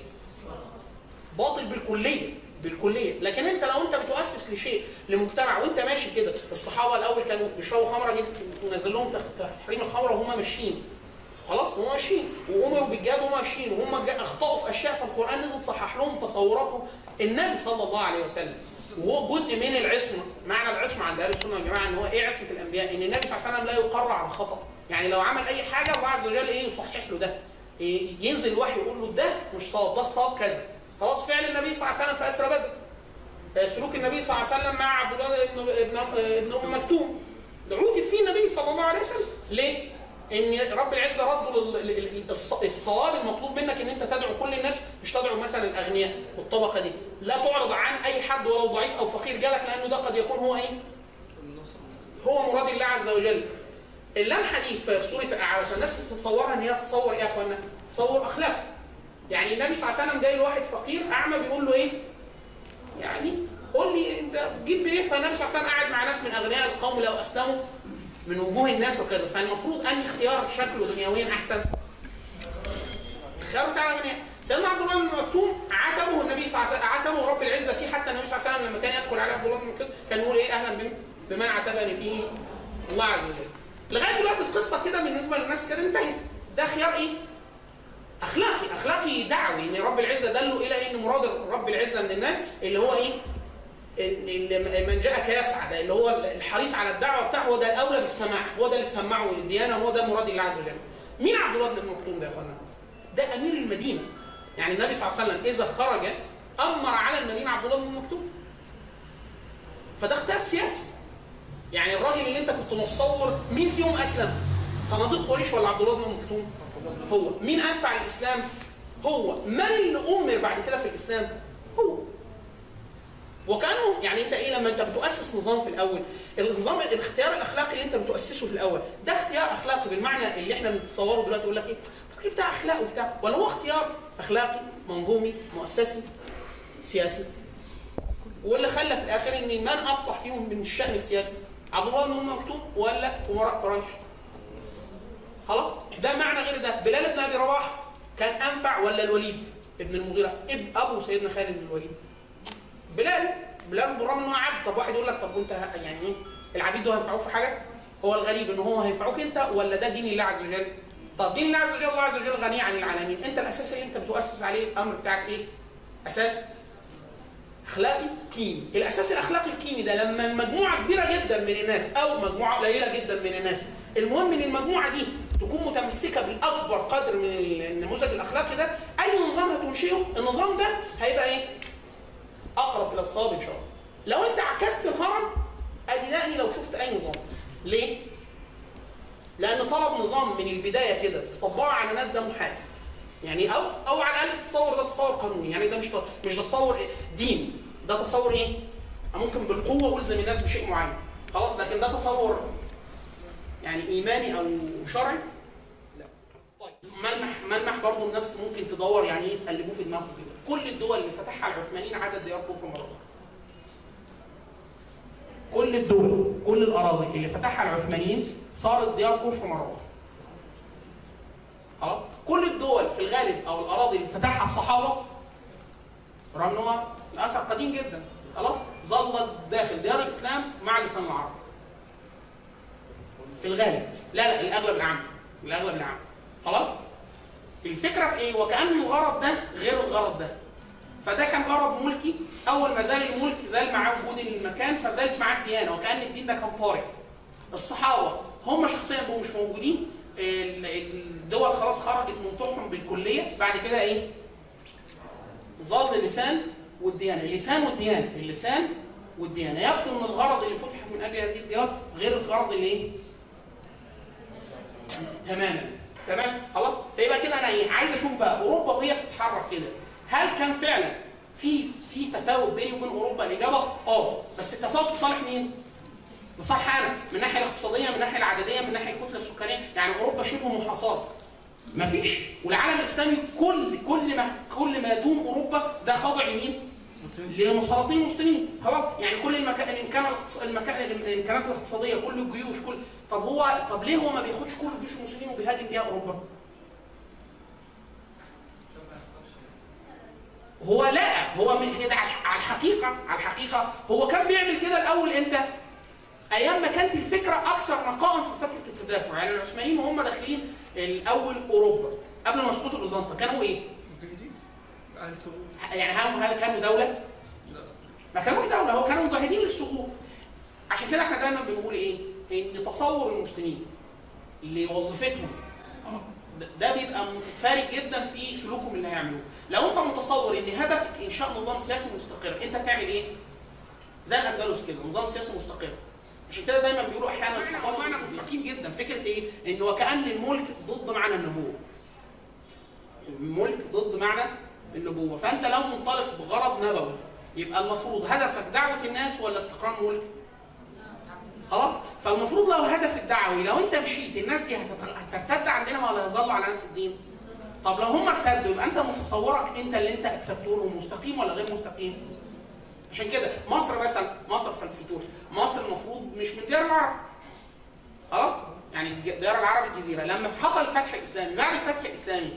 باطل بالكليه بالكليه لكن انت لو انت بتؤسس لشيء لمجتمع وانت ماشي كده الصحابه الاول كانوا بيشربوا خمره جدا ونزل لهم تخ- تحريم الخمره وهم ماشيين خلاص وهم ماشيين وامروا بالجهاد وهم ماشيين وهم جا- اخطاوا في اشياء فالقران نزل صحح لهم تصوراتهم النبي صلى الله عليه وسلم وهو جزء من العصمه معنى العصمه عند اهل السنه والجماعه ان هو ايه عصمه الانبياء ان النبي صلى الله عليه وسلم لا يقر على خطا يعني لو عمل اي حاجه الله عز وجل ايه يصحح له ده إيه ينزل الوحي يقول له ده مش صواب ده الصواب كذا خلاص فعل النبي صلى الله عليه وسلم في اسرى بدر آه، سلوك النبي صلى الله عليه وسلم مع عبد الله بن ابن ابن ام مكتوم عوتب فيه النبي صلى الله عليه وسلم ليه؟ ان رب العزه رد له ال- ال- ال- الص- الصواب المطلوب منك ان انت تدعو كل الناس مش تدعو مثلا الاغنياء والطبقه دي لا تعرض عن اي حد ولو ضعيف او فقير جالك لانه ده قد يكون هو ايه؟ هو مراد الله عز وجل اللمحه دي في سوره عشان الناس تتصورها ان هي تصور ايه يا اخوانا؟ تصور اخلاقي يعني النبي صلى الله عليه وسلم جاي لواحد فقير اعمى بيقول له ايه؟ يعني قول لي انت جيت بايه؟ فالنبي صلى الله عليه وسلم قاعد مع ناس من اغنياء القوم لو اسلموا من وجوه الناس وكذا فالمفروض انهي اختيار شكله دنيويا احسن؟ خيار تعالى من ايه؟ سيدنا عبد الله بن مكتوم عاتبه النبي صلى الله عليه وسلم عاتبه رب العزه فيه حتى النبي صلى الله عليه وسلم لما كان يدخل عليه عبد الله بن مكتوم كان يقول ايه اهلا بك بما عاتبني فيه الله عز وجل. لغايه دلوقتي القصه كده بالنسبه للناس كده انتهت. ده خيار ايه؟ اخلاقي اخلاقي دعوي ان رب العزه دله الى ان مراد رب العزه من الناس اللي هو ايه؟ اللي من جاءك يسعى ده اللي هو الحريص على الدعوه بتاعه هو ده الاولى بالسماع هو ده اللي تسمعه الديانه هو ده مراد الله عز وجل. مين عبد الله بن مكتوم ده يا اخوانا؟ ده امير المدينه. يعني النبي صلى الله عليه وسلم اذا خرج امر على المدينه عبد الله بن مكتوم. فده اختيار سياسي يعني الراجل اللي انت كنت متصور مين فيهم اسلم؟ صناديق قريش ولا عبد الله بن مكتوم؟ هو مين انفع للاسلام؟ هو من اللي امر بعد كده في الاسلام؟ هو وكانه يعني انت ايه لما انت بتؤسس نظام في الاول النظام الاختيار الاخلاقي اللي انت بتؤسسه في الاول ده اختيار اخلاقي بالمعنى اللي احنا بنتصوره دلوقتي يقول لك ايه طب بتاع اخلاق وبتاع ولا هو اختيار اخلاقي منظومي مؤسسي سياسي واللي خلى في الاخر ان من اصلح فيهم من الشان السياسي عبد الله بن ام مكتوم ولا امراء قريش خلاص ده معنى غير ده بلال بن ابي رواح كان انفع ولا الوليد ابن المغيره اب ابو سيدنا خالد بن الوليد بلال بلال بالرغم ان هو عبد طب واحد يقول لك طب وانت ه- يعني ايه العبيد دول هينفعوك في حاجه هو الغريب ان هو هينفعوك انت ولا ده دين الله عز وجل طب دين الله عز وجل الله عز وجل غني عن العالمين انت الاساس اللي انت بتؤسس عليه الامر بتاعك ايه اساس اخلاقي كيمي الاساس الاخلاقي الكيمي ده لما المجموعه كبيره جدا من الناس او مجموعه قليله جدا من الناس المهم ان المجموعه دي تكون متمسكه بالاكبر قدر من النموذج الاخلاقي ده اي نظام هتنشئه النظام ده هيبقى ايه اقرب الى الصواب ان شاء الله لو انت عكست الهرم اديناهي لو شفت اي نظام ليه لان طلب نظام من البدايه كده تطبقه على ناس ده محال يعني او او على الاقل تصور ده تصور قانوني يعني ده مش مش ده تصور دين ده تصور ايه ممكن بالقوه الزم الناس بشيء معين خلاص لكن ده تصور يعني ايماني او شرعي لا طيب ملمح ملمح برضه الناس ممكن تدور يعني ايه تقلبوه في دماغهم كده كل الدول اللي فتحها العثمانيين عدد ديار كفر مره أخرى. كل الدول كل الاراضي اللي فتحها العثمانيين صارت ديار كفر مره أخرى. خلاص كل الدول في الغالب او الاراضي اللي فتحها الصحابه رغم ان هو الاثر قديم جدا خلاص ظلت داخل ديار الاسلام مع لسان العرب في الغالب لا لا الاغلب العام الاغلب العام خلاص الفكره في ايه وكان الغرض ده غير الغرض ده فده كان غرض ملكي اول ما زال الملك زال معاه وجود المكان فزالت معاه الديانه وكان الدين ده كان طارئ الصحابه هم شخصيا بقوا مش موجودين ال- الدول خلاص خرجت من طوحهم بالكليه بعد كده ايه ظل اللسان والديانه اللسان والديانه اللسان والديانه يبدو ان الغرض اللي فتح من اجل هذه الديار غير الغرض اللي ايه تماما تمام خلاص فيبقى كده انا ايه عايز اشوف بقى اوروبا وهي بتتحرك كده هل كان فعلا في في تفاوت بيني وبين اوروبا الاجابه اه بس التفاوت لصالح مين؟ لصالح انا من الناحيه الاقتصاديه من الناحيه العدديه من الناحيه الكتله السكانيه يعني اوروبا شبه محاصره مفيش والعالم الاسلامي كل كل ما كل ما دون اوروبا ده خاضع لمين؟ لمسلطين المسلمين خلاص يعني كل المكان الامكان الاقتص- المكان الامكانات الاقتصاديه كل الجيوش كل طب هو طب ليه هو ما بياخدش كل الجيوش المسلمين وبيهاجم بيها اوروبا؟ هو لا هو من كده على على الحقيقه على الحقيقه هو كان بيعمل كده الاول امتى؟ ايام ما كانت الفكره اكثر نقاء في فكره التدافع يعني العثمانيين وهم داخلين الاول اوروبا قبل ما يسقطوا بيزنطة كانوا ايه؟ يعني هم هل كانوا دوله؟ ما كانوش دوله هو كانوا مجاهدين للسقوط عشان كده احنا دايما بنقول ايه؟ ان تصور المسلمين لوظيفتهم ده- ده بيبقى فارق جدا في سلوكهم اللي هيعملوه لو انت متصور ان هدفك انشاء نظام سياسي مستقر انت بتعمل ايه زي الاندلس كده نظام سياسي مستقر عشان كده دايما بيقولوا احيانا معنى معنى مستقيم جدا فكره ايه ان وكان الملك ضد معنى النبوه الملك ضد معنى النبوه فانت لو منطلق بغرض نبوي يبقى المفروض هدفك دعوه الناس ولا استقرار الملك خلاص فالمفروض لو هدف الدعوي لو انت مشيت الناس دي هتت- هترتد عندنا ولا هيظلوا على نفس الدين طب لو هم ارتدوا يبقى انت متصورك انت اللي انت اكسبته لهم مستقيم ولا غير مستقيم عشان كده مصر مثلا مصر في الفتوح مصر المفروض مش من ديار العرب خلاص يعني الج- ديار العرب الجزيره لما حصل الفتح الاسلامي بعد الفتح الاسلامي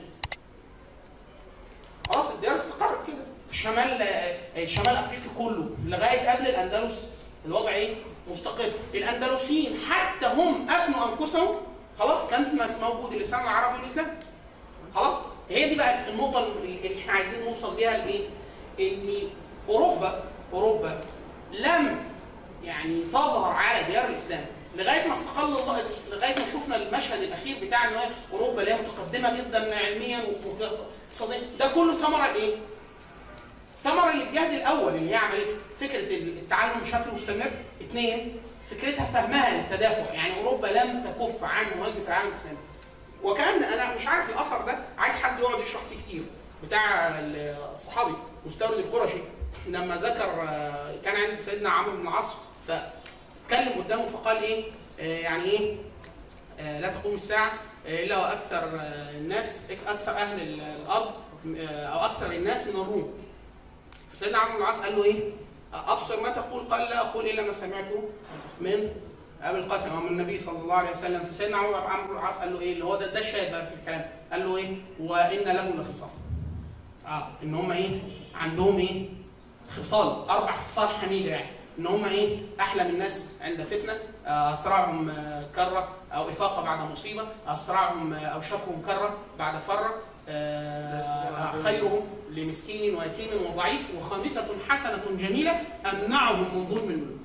خلاص الديار استقرت كده الشمال آه، شمال افريقيا كله لغايه قبل الاندلس الوضع ايه؟ مستقر الاندلسيين حتى هم افنوا انفسهم خلاص كان مس- موجود اللسان العربي والاسلام خلاص هي دي بقى النقطه اللي احنا عايزين نوصل بيها لايه؟ ان اوروبا اوروبا لم يعني تظهر على ديار الاسلام لغايه ما استقل الله لغايه ما شفنا المشهد الاخير بتاع ان هي اوروبا اللي هي متقدمه جدا علميا واقتصاديا ده كله ثمره لايه؟ ثمره للجهد الاول اللي هي عملته فكره التعلم بشكل مستمر اثنين فكرتها فهمها للتدافع يعني اوروبا لم تكف عن مهاجمه العالم الاسلامي وكان انا مش عارف الاثر ده عايز حد يقعد يشرح فيه كتير بتاع الصحابي مستورد القرشي لما ذكر آه، كان عند سيدنا عمرو بن العاص فكلم قدامه فقال ايه آه، يعني ايه آه، لا تقوم الساعه آه، الا واكثر آه، الناس اكثر اهل ال- الارض آه، او اكثر الناس من الروم فسيدنا عمرو بن العاص قال له ايه ابصر ما تقول قال لا اقول الا ما سمعته من ابي القاسم ومن النبي صلى الله عليه وسلم فسيدنا عمرو عمرو بن العاص قال له ايه اللي هو ده ده الشاهد بقى في الكلام قال له ايه وان له لخصال اه ان هم ايه عندهم ايه خصال اربع خصال حميده يعني ان هم ايه احلم الناس عند فتنه آه، اسرعهم آه، كره او افاقه بعد مصيبه اسرعهم آه، او شرهم كره بعد فره آه، خيرهم لمسكين ويتيم وضعيف وخامسه حسنه جميله امنعهم من ظلم الملوك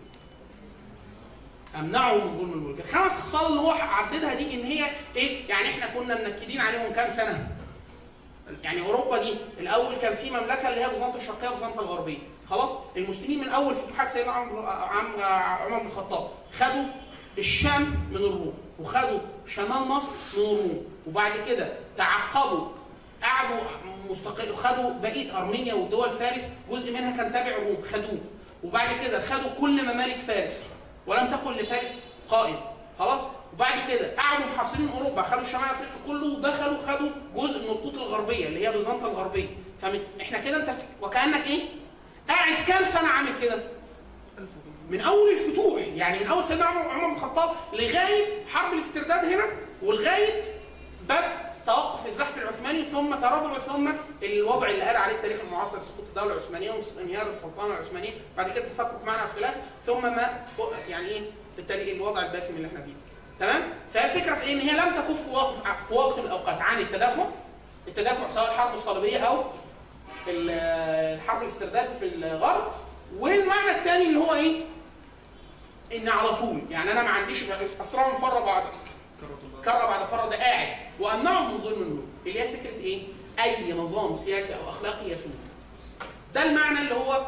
امنعهم من ظلم الملوك الخمس خصال اللي هو عددها دي ان هي ايه يعني احنا كنا منكدين عليهم كام سنه يعني اوروبا دي الاول كان في مملكه اللي هي بيزنطه الشرقيه وبيزنطه الغربيه خلاص المسلمين من اول فتوحات سيدنا عمرو عم- عمر بن الخطاب خدوا الشام من الروم وخدوا شمال مصر من الروم وبعد كده تعقبوا قعدوا مستقل خدوا بقيه ارمينيا ودول فارس جزء منها كان تابع الروم خدوه وبعد كده خدوا كل ممالك فارس ولم تكن لفارس قائد خلاص وبعد كده قعدوا محاصرين اوروبا خدوا شمال افريقيا كله ودخلوا خدوا جزء من القوط الغربيه اللي هي بيزنطه الغربيه فاحنا كده انت وكانك ايه قاعد كام سنه عامل كده من اول الفتوح يعني من اول سيدنا عمر عمر بن الخطاب لغايه حرب الاسترداد هنا ولغايه بدء توقف الزحف العثماني ثم تراجع ثم الوضع اللي قال عليه التاريخ المعاصر سقوط الدوله العثمانيه وانهيار السلطنه العثمانيه بعد كده تفكك معنى الخلاف ثم ما يعني ايه التاريخ الوضع الباسم اللي احنا فيه تمام فهي الفكره في ايه ان هي لم تكف في وقت في وقت من الاوقات عن التدافع التدافع سواء الحرب الصليبيه او ال- الحرب الاسترداد في الغرب والمعنى الثاني اللي هو ايه ان على طول يعني انا ما عنديش اسرار فره بعد كره بعد فره ده قاعد وامنعه من ظلم الملوك اللي هي فكره ايه اي نظام سياسي او اخلاقي يسود ده المعنى اللي هو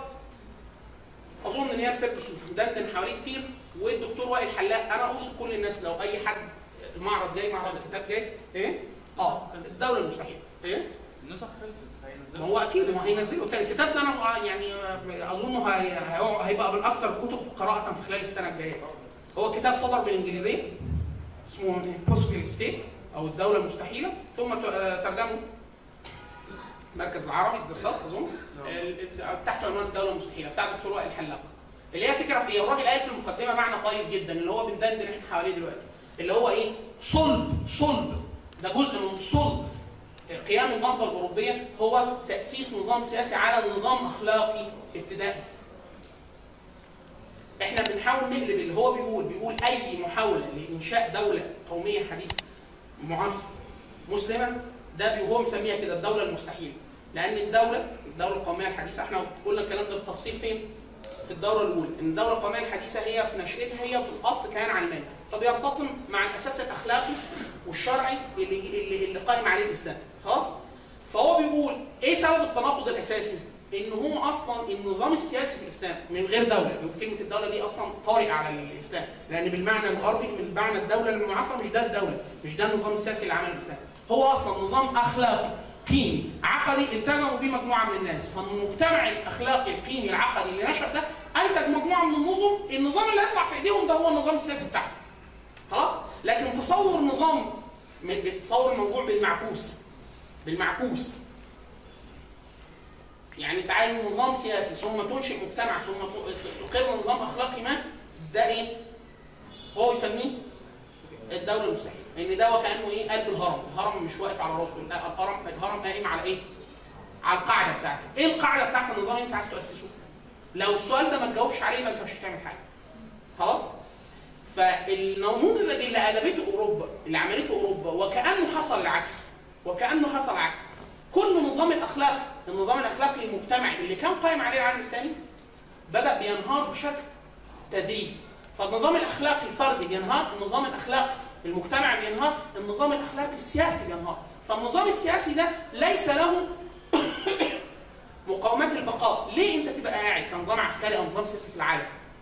اظن ان هي فيرجسون دندن حواليه كتير والدكتور وائل حلاق انا اوصي كل الناس لو اي حد المعرض جاي معرض الكتاب جاي ايه اه الدوله المستحيله ايه
النسخ خلصت
ما
هينزلوا
هو اكيد ما هينزلوا تاني الكتاب ده انا يعني اظن هي- هي- هيبقى من اكثر كتب قراءه في خلال السنه الجايه هو كتاب صدر بالانجليزيه اسمه Impossible ستيت او الدوله المستحيله ثم ت- آه، ترجمه المركز العربي للدراسات اظن ال- ال- تحت عنوان الدوله المستحيله بتاع الدكتور وائل الحلاق اللي هي فكره في ايه؟ الراجل قال في المقدمه معنى طيب جدا اللي هو بندندن احنا حواليه دلوقتي اللي هو ايه؟ صلب صلب ده جزء من صلب قيام النهضه الاوروبيه هو تاسيس نظام سياسي على نظام اخلاقي ابتدائي. احنا بنحاول نقلب اللي هو بيقول بيقول اي محاوله لانشاء دوله قوميه حديثه معاصره مسلمه ده بي- هو مسميها كده الدوله المستحيله لان الدوله الدوله القوميه الحديثه احنا قلنا الكلام ده بالتفصيل فين؟ في الدوره الاولى ان الدوله القوميه الحديثه هي في نشاتها هي في الاصل كيان علماني فبيرتطم مع الاساس الاخلاقي والشرعي اللي اللي, اللي قائم عليه الاسلام خلاص فهو بيقول ايه سبب التناقض الاساسي ان هو اصلا النظام السياسي في الاسلام من غير دوله كلمه الدوله دي اصلا طارئه على الاسلام لان بالمعنى الغربي بالمعنى الدوله المعاصره مش ده الدوله مش ده النظام السياسي اللي عمله الاسلام هو اصلا نظام اخلاقي قيمي عقدي التزموا بيه مجموعه من الناس فالمجتمع الاخلاقي القيمي العقدي اللي نشا ده انتج مجموعه من النظم النظام اللي هيطلع في ايديهم ده هو النظام السياسي بتاعهم خلاص لكن تصور نظام من- تصور الموضوع بالمعكوس بالمعكوس يعني تعين نظام سياسي ثم تنشئ مجتمع ثم ت- تقر نظام اخلاقي ما ده ايه؟ هو يسميه الدوله المستحيله لان ده وكانه ايه قلب الهرم الهرم مش واقف على راسه لا الهرم الهرم قايم على ايه؟ على القاعده بتاعته ايه القاعده بتاعت النظام اللي انت عايز تاسسه؟ لو السؤال ده ما تجاوبش عليه يبقى انت مش هتعمل حاجه خلاص؟ فالنموذج اللي قلبته اوروبا اللي عملته اوروبا وكانه حصل العكس وكانه حصل العكس كل نظام الاخلاق النظام الاخلاقي المجتمعي اللي كان قائم عليه العالم الاسلامي بدا بينهار بشكل تدريجي فالنظام الاخلاقي الفردي بينهار النظام الاخلاقي المجتمع بينهار النظام الاخلاقي السياسي بينهار فالنظام السياسي ده ليس له مقاومات البقاء ليه انت تبقى قاعد كنظام عسكري او نظام سياسي في العالم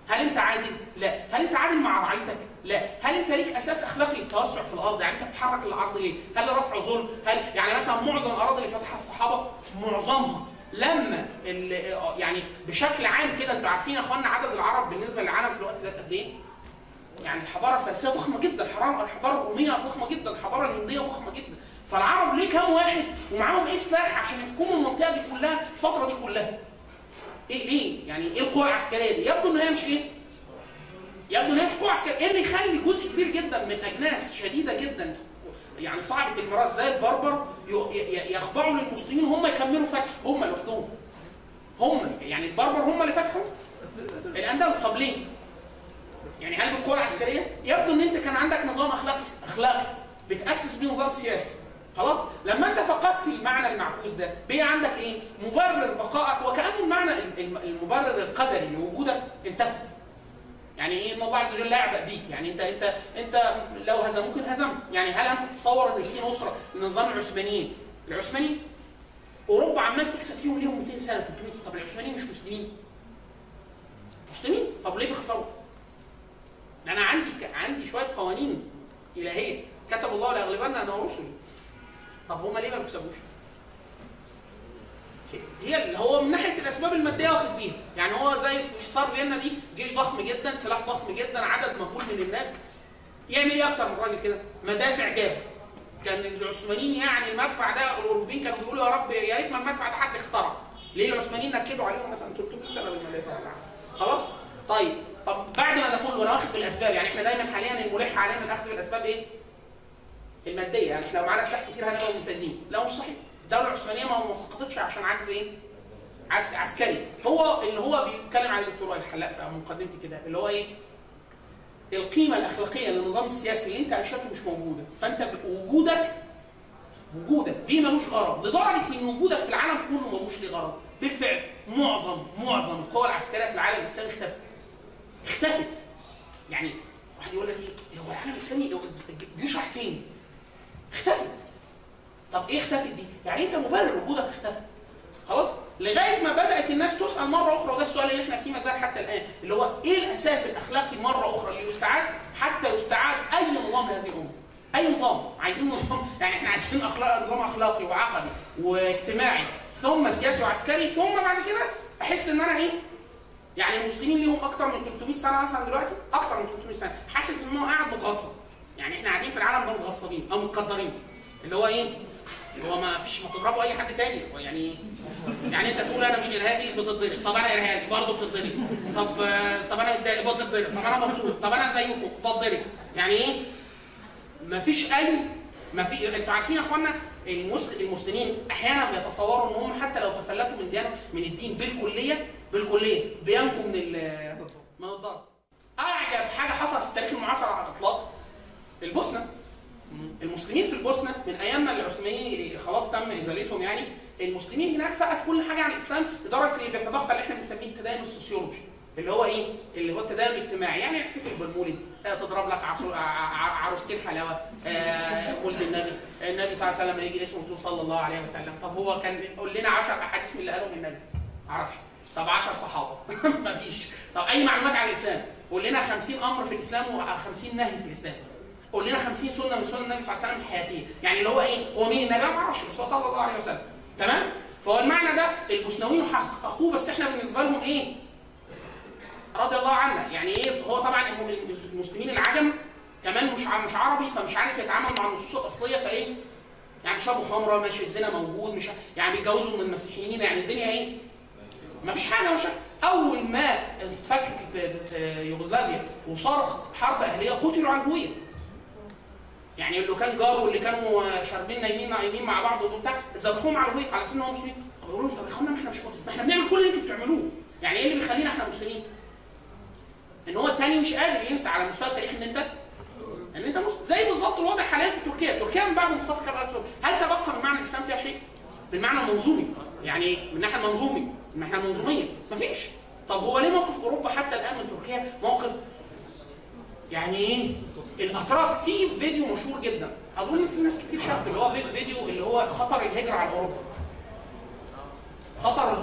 هل انت عادل؟ لا. هل انت عادل مع رعيتك؟ لا. هل انت ليك اساس اخلاقي للتوسع في الارض؟ يعني انت بتتحرك للعرض ليه؟ هل رفع ظلم؟ هل يعني مثلا معظم الاراضي اللي فتحها الصحابه معظمها لما ال- يعني بشكل عام كده انتوا عارفين يا اخوانا عدد العرب بالنسبه للعالم في الوقت ده قد ايه؟ يعني الحضاره الفارسيه ضخمه جدا، الحضاره الحضاره الروميه ضخمه جدا، الحضاره الهنديه ضخمه جدا. فالعرب ليه كام واحد ومعاهم ايه سلاح عشان يحكموا المنطقه دي كلها الفتره دي كلها؟ ايه ليه؟ يعني ايه القوى العسكريه دي؟ يبدو ان هي مش ايه؟ يبدو ان هي مش قوه عسكريه، ايه اللي يخلي جزء كبير جدا من اجناس شديده جدا يعني صعبه الميراث زي البربر ي- ي- يخضعوا للمسلمين هم يكملوا فتح هم لوحدهم. هم يعني البربر هم اللي فتحوا الاندلس طب ليه؟ يعني هل بالقوه العسكريه؟ يبدو ان انت كان عندك نظام اخلاقي اخلاقي بتاسس بيه نظام سياسي خلاص لما انت فقدت المعنى المعكوس ده بقي عندك ايه مبرر بقائك وكانه المعنى الم- المبرر القدري لوجودك انتفى يعني ايه ان الله عز وجل لا يعبأ بيك يعني انت انت انت لو هزموك انهزمت يعني هل انت تتصور ان في نصره لنظام العثمانيين العثماني اوروبا عمال تكسب فيهم ليهم 200 سنه 300 سنه طب العثمانيين مش مسلمين مسلمين طب ليه بيخسروا ده انا عندي عندي شويه قوانين الهيه كتب الله لاغلبن انا ورسلي طب هما ليه ما بيكسبوش؟ هي اللي هو من ناحيه الاسباب الماديه واخد بيها، يعني هو زي في حصار فيينا دي جيش ضخم جدا، سلاح ضخم جدا، عدد مهول من الناس يعمل ايه اكتر من الراجل كده؟ مدافع جاب كان العثمانيين يعني المدفع ده الاوروبيين كانوا بيقولوا يا رب يا ريت ما المدفع ده حد اخترع، ليه العثمانيين نكدوا عليهم مثلا 300 سنه بالمدافع ولا حاجه خلاص؟ طيب طب بعد ما ده كله انا واخد بالاسباب يعني احنا دايما حاليا الملح علينا الاخذ بالاسباب ايه؟ الماديه يعني احنا لو معانا سلاح كتير هنبقى ممتازين لا مش صحيح الدوله العثمانيه ما ما سقطتش عشان عجز ايه عس عسكري هو اللي هو بيتكلم عن الدكتور وائل الحلاق في مقدمتي كده اللي هو ايه القيمه الاخلاقيه للنظام السياسي اللي انت انشاته مش موجوده فانت ب- وجودك وجودك دي ملوش غرض لدرجه ان وجودك في العالم كله ملوش ليه غرض بالفعل معظم معظم القوى العسكريه في العالم الاسلامي اختفت اختفت يعني واحد يقول لك ايه هو العالم الاسلامي الجيوش راح فين؟ اختفت طب ايه اختفت دي؟ يعني انت مبرر وجودك اختفى خلاص؟ لغايه ما بدات الناس تسال مره اخرى وده السؤال اللي احنا فيه مازال حتى الان اللي هو ايه الاساس الاخلاقي مره اخرى اللي يستعاد حتى يستعاد اي نظام لهذه الامه؟ اي نظام عايزين نظام يعني احنا عايزين اخلاق نظام اخلاقي وعقدي واجتماعي ثم سياسي وعسكري ثم بعد كده احس ان انا ايه؟ يعني المسلمين ليهم اكتر من 300 سنه مثلا دلوقتي اكتر من 300 سنه حاسس ان هو قاعد متغصب يعني احنا قاعدين في العالم ده متغصبين او متقدرين اللي هو ايه؟ اللي هو ما فيش ما تضربوا اي حد تاني يعني يعني انت تقول انا مش ارهابي بتتضرب طب انا ارهابي برضه بتتضرب طب آه، طب انا متضايق بتتضرب طب انا مبسوط طب انا زيكم بتضرب يعني ايه؟ ما فيش اي ما في انتوا عارفين يا اخوانا المسل... المسلمين احيانا بيتصوروا ان هم حتى لو تفلتوا من ديانه من الدين بالكليه بالكليه بينجوا من ال... من الضرب. اعجب حاجه حصلت في التاريخ المعاصر على الاطلاق البوسنه المسلمين في البوسنه من ايام ما العثمانيين خلاص تم ازالتهم يعني المسلمين هناك فقد كل حاجه عن الاسلام لدرجه ان بيتبقى اللي احنا بنسميه التدين السوسيولوجي اللي هو ايه؟ اللي هو التدين الاجتماعي يعني يحتفل بالمولد آه، تضرب لك عصو- ع- ع- عروستين حلاوه آه، مولد النبي النبي صلى الله عليه وسلم يجي اسمه تقول صلى الله عليه وسلم طب هو كان قول لنا 10 احاديث من اللي قالهم النبي معرفش طب 10 صحابه مفيش طب اي معلومات عن الاسلام قول لنا 50 امر في الاسلام و50 نهي في الاسلام قول لنا 50 سنه من سنن النبي صلى الله عليه وسلم الحياتيه يعني اللي هو ايه هو مين النبي أنا ما اعرفش بس هو صلى الله عليه وسلم تمام فهو المعنى ده البوسنويين حققوه بس احنا بالنسبه لهم ايه رضي الله عنا يعني ايه هو طبعا الم- المسلمين العجم كمان مش ع- مش عربي فمش عارف يتعامل مع النصوص الاصليه فايه يعني شربوا خمره ماشي الزنا موجود مش ع- يعني بيتجوزوا من المسيحيين يعني الدنيا ايه ما فيش حاجه مش اول ما اتفكت بت- يوغوسلافيا وصار حرب اهليه قتلوا على الهويه يعني اللي كان جاره واللي كانوا شاربين نايمين نايمين مع بعض وبتاع ذبحوهم على الهويه على سن هم مسلمين طب يقولوا لهم طب يا اخوانا ما احنا مش مسلمين ما احنا بنعمل كل اللي انتوا بتعملوه يعني ايه اللي بيخلينا احنا مسلمين؟ ان هو التاني مش قادر ينسى على مستوى التاريخ ان انت ان انت مسلم زي بالظبط الوضع حاليا في تركيا، تركيا من بعد مصطفى كمال اتاتورك هل تبقى من معنى الاسلام فيها شيء؟ بالمعنى المنظومي يعني من الناحيه المنظومي من الناحيه المنظوميه مفيش طب هو ليه موقف اوروبا حتى الان من تركيا موقف يعني ايه الاتراك في فيديو مشهور جدا اظن في ناس كتير شافته اللي هو في- فيديو اللي هو خطر الهجره على اوروبا خطر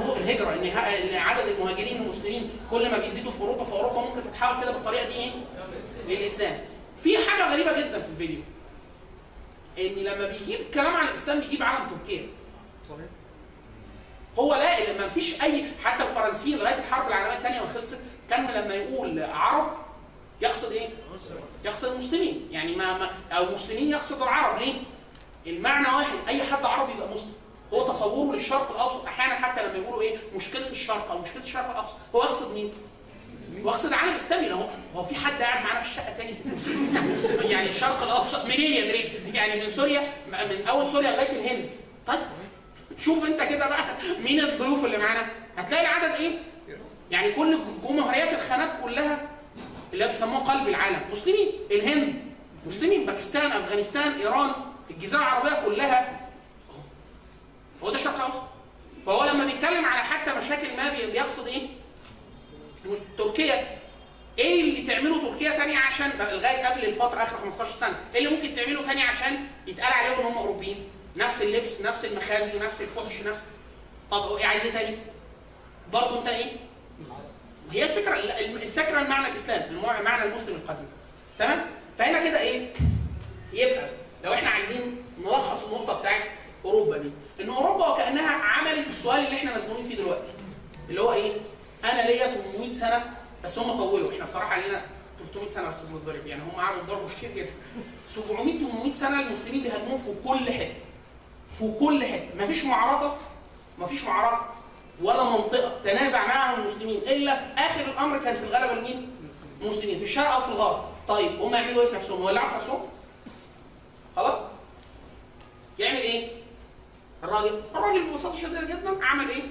صندوق الهجره ان ه- ان عدد المهاجرين المسلمين كل ما بيزيدوا في اوروبا فاوروبا ممكن تتحول كده بالطريقه دي ايه؟ للاسلام. في حاجه غريبه جدا في الفيديو ان لما بيجيب كلام عن الاسلام بيجيب علم تركيا.
صحيح
هو لا ما فيش اي حتى الفرنسيين لغايه الحرب العالميه الثانيه ما خلصت كان لما يقول عرب يقصد ايه؟ يقصد المسلمين يعني ما, ما او مسلمين يقصد العرب ليه؟ المعنى واحد اي حد عربي يبقى مسلم هو تصوره للشرق الاوسط احيانا حتى لما يقولوا ايه مشكله الشرق او مشكله الشرق الاوسط هو يقصد مين؟ هو يقصد العالم الاسلامي هو هو في حد قاعد معانا في الشقه تاني يعني الشرق الاوسط منين يا دريد؟ يعني من سوريا من اول سوريا لغايه الهند طيب شوف انت كده بقى مين الضيوف اللي معانا هتلاقي العدد ايه يعني كل جمهوريات الخانات كلها اللي هي بيسموها قلب العالم مسلمين الهند مسلمين باكستان افغانستان ايران الجزيره العربيه كلها هو ده الشرق الاوسط فهو لما بيتكلم على حتى مشاكل ما بي- بيقصد ايه مش- تركيا ايه اللي تعمله تركيا تاني عشان لغايه قبل الفتره اخر 15 سنه ايه اللي ممكن تعمله تاني عشان يتقال عليهم ان هم اوروبيين نفس اللبس نفس المخازن نفس الفحش نفس طب ايه عايز ايه تاني برضه انت ايه هي الفكره الفكره المعنى الاسلام المع- معنى المسلم القديم تمام فهنا كده ايه يبقى لو احنا عايزين نلخص النقطه بتاعت اوروبا دي ان اوروبا وكانها عملت السؤال اللي احنا مزنوقين فيه دلوقتي اللي هو ايه انا ليا 800 سنه بس هم طولوا احنا بصراحه لينا 300 سنه بس بنتضرب يعني هم قعدوا يضربوا كتير جدا 700 800 سنه المسلمين بيهاجموهم في كل حته في كل حته مفيش معركه مفيش معركه ولا منطقه تنازع معها المسلمين الا في اخر الامر كانت الغلبه لمين؟ المسلمين في الشرق او في الغرب طيب هم يعملوا ايه في نفسهم؟ يولعوا في نفسهم؟ خلاص؟ يعمل ايه؟ الراجل الراجل ببساطه شديده جدا عمل ايه؟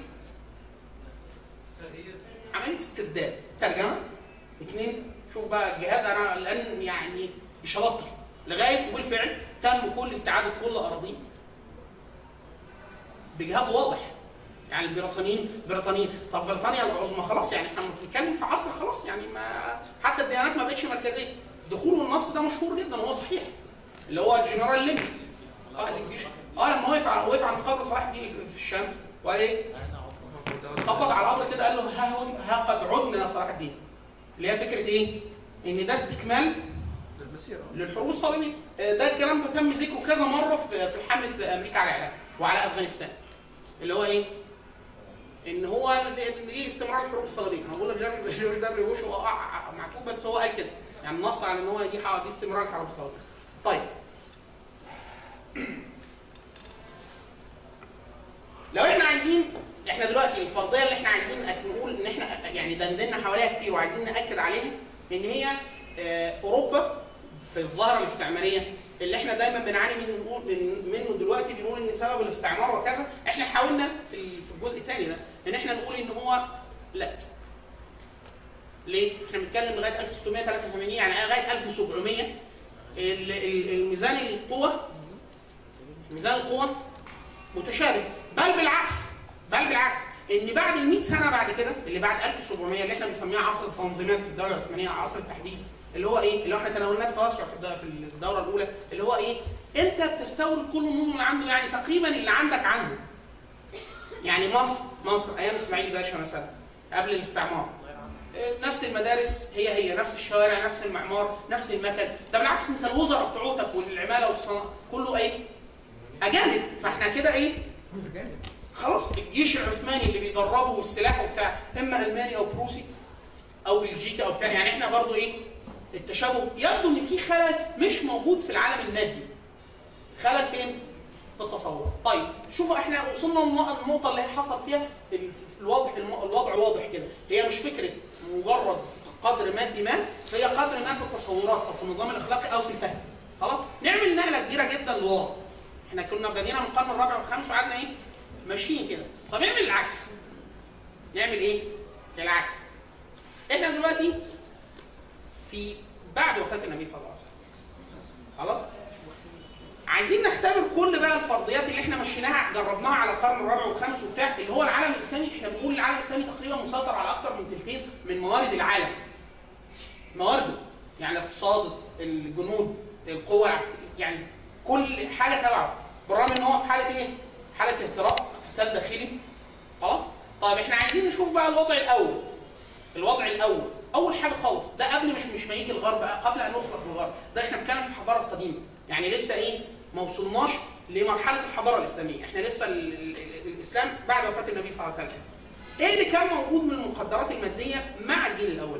عمليه استرداد ترجمه اثنين شوف بقى الجهاد انا الان يعني مش هبطل لغايه وبالفعل تم كل استعاده كل اراضيه بجهاد واضح يعني البريطانيين بريطانيين طب بريطانيا العظمى خلاص يعني احنا بنتكلم في عصر خلاص يعني ما حتى الديانات ما بقتش مركزيه دخوله النص ده مشهور جدا وهو صحيح اللي هو الجنرال ليمبي قائد الجيش اه لما وقف ع- وقف عند قبر صلاح الدين في- في الشام وقال ايه؟ خبط على القبر كده قال له ها هو ها قد عدنا يا صلاح الدين اللي هي فكره ايه؟ ان ده استكمال
المسيرة
للحروب الصليبيه آه، ده الكلام ده تم ذكره كذا مره في في حمله امريكا على العراق وعلى افغانستان اللي هو ايه؟ ان هو دي- دي استمرار الحروب الصليبيه انا بقول لك جورج جورج دبليو بوش هو آه معتوب بس هو قال كده يعني نص على ان هو دي ح- دي استمرار الحروب الصليبيه طيب لو احنا عايزين احنا دلوقتي الفرضيه اللي احنا عايزين أك- نقول ان احنا يعني دندنا حواليها كتير وعايزين ناكد عليها ان هي آه، اوروبا في الظاهره الاستعماريه اللي احنا دايما بنعاني منه نقول من- منه دلوقتي بنقول ان سبب الاستعمار وكذا احنا حاولنا في ال- في الجزء الثاني ده ان احنا نقول ان هو لا ليه؟ احنا بنتكلم لغايه 1683 يعني لغايه 1700 ال- ال- الميزان القوى ميزان القوى متشابه بل بالعكس بل بالعكس ان بعد ال 100 سنه بعد كده اللي بعد 1700 اللي احنا بنسميها عصر التنظيمات في الدوله العثمانيه أو عصر التحديث اللي هو ايه؟ اللي هو احنا تناولناه التوسع في الد- في الدوره الاولى اللي هو ايه؟ انت بتستورد كل النظم اللي عنده يعني تقريبا اللي عندك عنده. يعني مصر مصر ايام اسماعيل باشا مثلا قبل الاستعمار نفس المدارس هي هي نفس الشوارع نفس المعمار نفس المكان ده بالعكس انت الوزراء بتوعتك والعماله والصناعه كله ايه؟ اجانب فاحنا كده ايه؟ خلاص الجيش العثماني اللي بيدربه والسلاح وبتاع اما المانيا او بروسي او بلجيكا او بتاع يعني احنا برضو ايه؟ التشابه يبدو ان في خلل مش موجود في العالم المادي خلل فين؟ في التصور طيب شوفوا احنا وصلنا للنق- النقطه اللي حصل فيها في ال- في الواضح الم- الوضع واضح كده هي مش فكره مجرد قدر مادي ما هي قدر ما في التصورات او في النظام الاخلاقي او في الفهم خلاص نعمل نقله كبيره جدا لورا احنا كنا بدينا من القرن الرابع والخامس وقعدنا ايه ماشيين كده طب نعمل العكس نعمل ايه العكس احنا دلوقتي في بعد وفاه النبي صلى الله عليه وسلم خلاص عايزين نختبر كل بقى الفرضيات اللي احنا مشيناها جربناها على القرن الرابع والخامس وبتاع اللي هو العالم الاسلامي احنا بنقول العالم الاسلامي تقريبا مسيطر على اكثر من ثلثين من موارد العالم. موارده يعني الاقتصاد، الجنود، القوة العسكرية يعني كل حاجة تبعه بالرغم ان هو في حالة ايه؟ حالة اهتراء اقتتال داخلي خلاص؟ طب طيب احنا عايزين نشوف بقى الوضع الاول الوضع الاول اول حاجه خالص ده قبل مش مش ما يجي الغرب بقى قبل ان نخلق الغرب ده احنا بنتكلم في الحضاره القديمه يعني لسه ايه ما وصلناش لمرحله الحضاره الاسلاميه احنا لسه ال ال ال الاسلام بعد وفاه النبي صلى الله عليه وسلم ايه اللي كان موجود من المقدرات الماديه مع الجيل الاول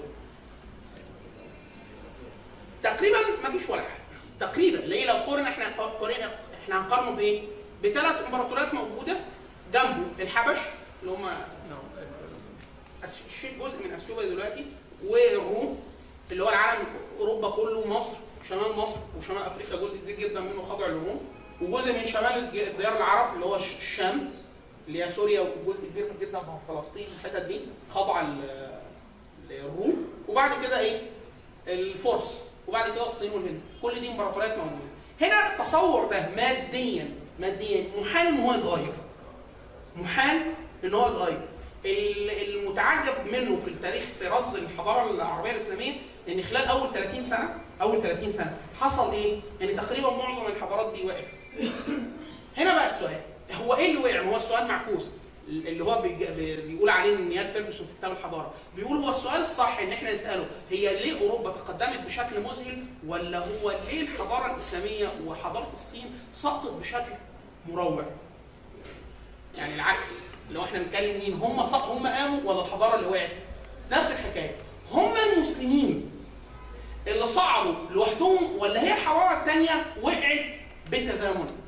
تقريبا ما فيش ولا حاجه تقريبا ليه لو قرنا احنا قرينا احنا هنقارنه بايه بثلاث امبراطوريات موجوده جنبه الحبش اللي هم أس- شيء جزء من اثيوبيا دلوقتي والروم اللي هو العالم اوروبا كله مصر شمال مصر وشمال افريقيا جزء كبير جدا منه خاضع للروم وجزء من شمال الج- الديار العرب اللي هو الش- الشام اللي هي سوريا وجزء كبير جدا من فلسطين الحتت دي خاضعه لل- للروم وبعد كده ايه الفرس وبعد كده الصين والهند كل دي امبراطوريات موجوده هنا التصور ده ماديا ماديا محال ان هو يتغير محال ان هو يتغير ال- المتعجب منه في التاريخ في رصد الحضاره العربيه الاسلاميه ان خلال اول 30 سنه اول 30 سنه حصل ايه؟ ان تقريبا معظم الحضارات دي وقعت. هنا بقى السؤال هو ايه اللي وقع؟ ما هو السؤال معكوس اللي هو بيج- بي- بيقول عليه نيال فيرجسون في كتاب الحضاره بيقول هو السؤال الصح ان احنا نساله هي ليه اوروبا تقدمت بشكل مذهل ولا هو ليه الحضاره الاسلاميه وحضاره الصين سقطت بشكل مروع؟ يعني العكس لو احنا بنتكلم مين هم صح هم قاموا ولا الحضاره اللي وقعت نفس الحكايه هم المسلمين اللي صعدوا لوحدهم ولا هي الحضاره الثانيه وقعت بالتزامن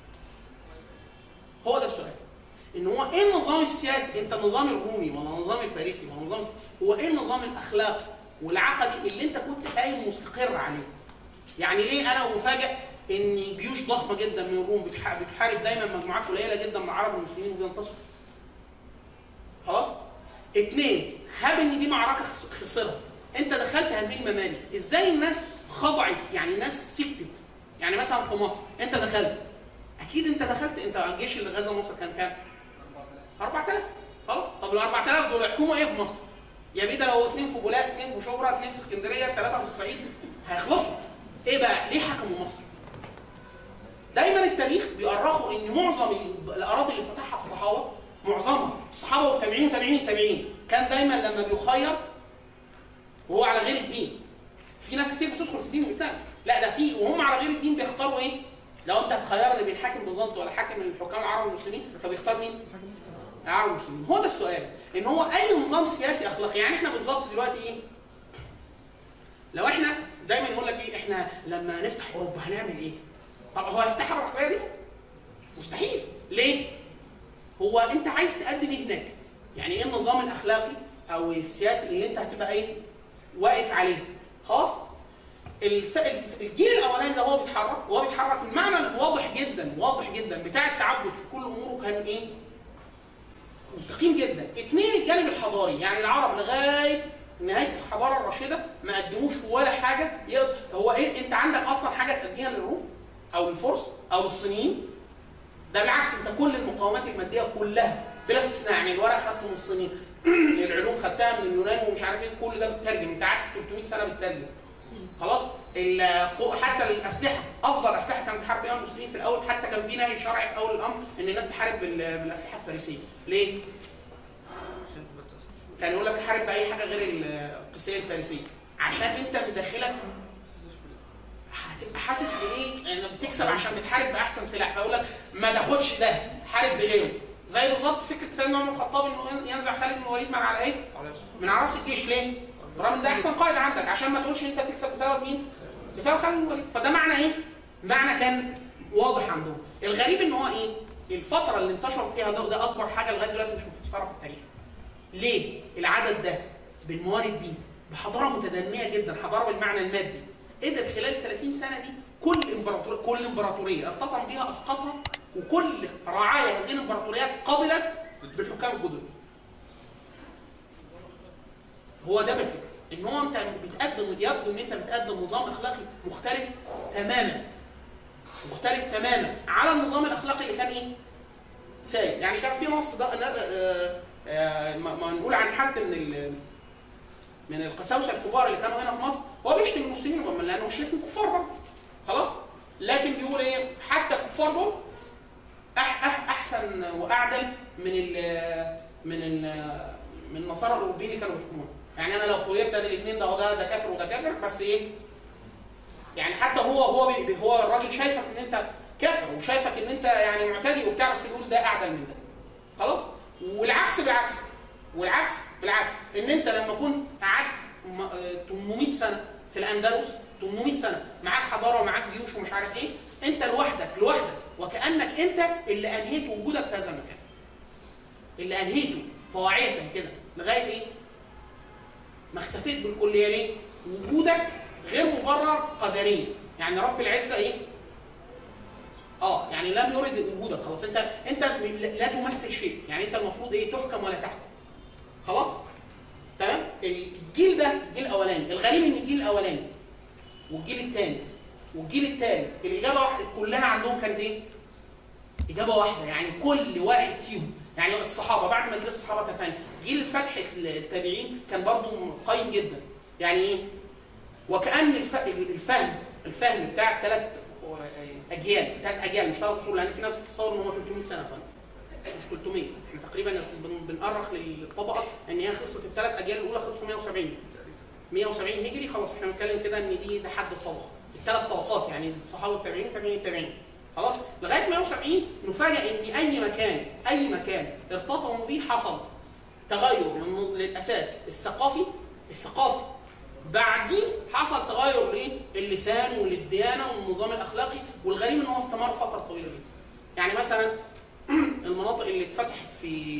هو ده السؤال ان هو ايه النظام السياسي انت النظام الرومي ولا النظام الفارسي ولا النظام الس- هو ايه النظام الاخلاقي والعقدي اللي انت كنت قايم مستقر عليه يعني ليه انا مفاجئ ان جيوش ضخمه جدا من الروم بتح- بتحارب دايما مجموعات قليله جدا من العرب والمسلمين وبينتصروا خلاص اثنين هاب ان دي معركه خس- خسرها انت دخلت هذه الممالك ازاي الناس خضعت يعني الناس سكتت يعني مثلا في مصر انت دخلت اكيد انت دخلت انت الجيش اللي غزا مصر كان كام 4000 خلاص طب ال 4000 دول يحكموا ايه في مصر يا بيه ده لو اثنين في بولاد اثنين في شبرا اثنين في اسكندريه ثلاثه في الصعيد هيخلصوا ايه بقى ليه حكموا مصر دايما التاريخ بيؤرخوا ان معظم ال- الاراضي اللي فتحها الصحابه معظمها الصحابه والتابعين وتابعين التابعين كان دايما لما بيخير وهو على غير الدين في ناس كتير بتدخل في الدين الاسلامي لا ده في وهم على غير الدين بيختاروا ايه لو انت هتخيرني بين حاكم بيزنطي ولا حاكم من الحكام العرب المسلمين فبيختار مين العرب المسلمين هو ده السؤال ان هو اي نظام سياسي اخلاقي يعني احنا بالظبط دلوقتي ايه لو احنا دايما يقول لك ايه احنا لما نفتح اوروبا هنعمل ايه طب هو هيفتحها بالعقليه دي مستحيل ليه هو انت عايز تقدم ايه هناك يعني ايه النظام الاخلاقي او السياسي اللي انت هتبقى ايه واقف عليه خلاص الف... الف... الجيل الاولاني ده هو بيتحرك وهو بيتحرك المعنى الواضح جدا واضح جدا بتاع التعبد في كل اموره كان ايه مستقيم جدا اثنين الجانب الحضاري يعني العرب لغايه نهايه الحضاره الراشده ما قدموش ولا حاجه يقدر هو ايه انت عندك اصلا حاجه تديها للروم او للفرس او للصينيين ده بالعكس انت كل المقاومات الماديه كلها بلا استثناء يعني الورق خدته من الصينيين العلوم خدتها من اليونان ومش عارف ايه كل ده بتترجم انت قعدت 300 سنه بتترجم خلاص ال- حتى الاسلحه افضل اسلحه كانت بتحارب بيها المسلمين في الاول حتى كان في نهي شرعي في اول الامر ان الناس تحارب بال- بالاسلحه الفارسيه ليه؟ كان يقول لك حارب باي حاجه غير القسيه الفارسيه عشان انت مدخلك هتبقى حاسس بايه؟ انك بتكسب عشان بتحارب باحسن سلاح فيقول لك ما تاخدش ده حارب بغيره زي بالظبط فكره سيدنا عمر الخطاب انه ينزع خالد بن الوليد من على ايه؟ من على راس الجيش ليه؟ رغم ان ده احسن قائد عندك عشان ما تقولش انت بتكسب بسبب مين؟ بسبب خالد بن الوليد فده معنى ايه؟ معنى كان واضح عندهم الغريب ان هو ايه؟ الفتره اللي انتشروا فيها ده, ده اكبر حاجه لغايه دلوقتي مش مفسره في التاريخ ليه العدد ده بالموارد دي بحضاره متدنيه جدا حضاره بالمعنى المادي قدر خلال 30 سنه دي كل امبراطوريه كل امبراطوريه ارتطم بها اسقطها وكل رعايا هذه الامبراطوريات قبلت بالحكام الجدد هو ده بالفكره ان هو انت بتقدم يبدو ان انت بتقدم نظام اخلاقي مختلف تماما مختلف تماما على النظام الاخلاقي اللي كان ايه؟ سائد يعني كان في نص ده آه، آه، ما ما نقول عن حد من ال من القساوسه الكبار اللي كانوا هنا في مصر هو بيشتم المسلمين وما- لانه مش شايفهم كفار برضه خلاص لكن بيقول ايه حتى الكفار دول أح أح احسن واعدل من ال من ال- من النصارى الاوروبيين اللي كانوا بيحكمونا يعني انا لو خيرت ادي الاثنين ده ده ده كافر وده كافر بس ايه يعني حتى هو هو بي بي- هو الراجل شايفك ان انت كافر وشايفك ان انت يعني معتدي وبتاع بس بيقول ده اعدل من ده خلاص والعكس بالعكس والعكس بالعكس ان انت لما كنت قعدت م- آه، 800 سنه في الاندلس 800 سنه معاك حضاره ومعاك جيوش ومش عارف ايه انت لوحدك لوحدك وكانك انت اللي انهيت وجودك في هذا المكان اللي انهيته طواعية كده لغايه ايه ما اختفيت بالكليه ليه وجودك غير مبرر قدريا يعني رب العزه ايه اه يعني لم يرد وجودك خلاص انت انت لا تمثل شيء يعني انت المفروض ايه تحكم ولا تحكم خلاص تمام الجيل ده الجيل الاولاني الغريب ان الجيل الاولاني والجيل الثاني والجيل الثالث الاجابه واحده كلها عندهم كانت ايه اجابه واحده يعني كل واحد فيهم يعني الصحابه بعد ما جيل الصحابه تفاني جيل فتح التابعين كان برضه قيم جدا يعني ايه وكان الف... الفهم الفهم بتاع الثلاث اجيال ثلاث اجيال مش ثلاث اصول لان في ناس بتتصور ان هم 300 سنه فاهم مش 300 احنا تقريبا بن- بنأرخ للطبقه ان هي خلصت الثلاث اجيال الاولى خلصوا 170 170 هجري خلاص احنا بنتكلم كده ان دي ده حد الطبقه الثلاث طبقات يعني الصحابه التابعين والتابعين التابعين خلاص لغايه 170 نفاجئ ان اي مكان اي مكان ارتطموا به حصل تغير من للاساس الثقافي الثقافي بعدين حصل تغير للسان وللديانه والنظام الاخلاقي والغريب ان هو استمر فتره طويله جدا. يعني مثلا المناطق اللي اتفتحت في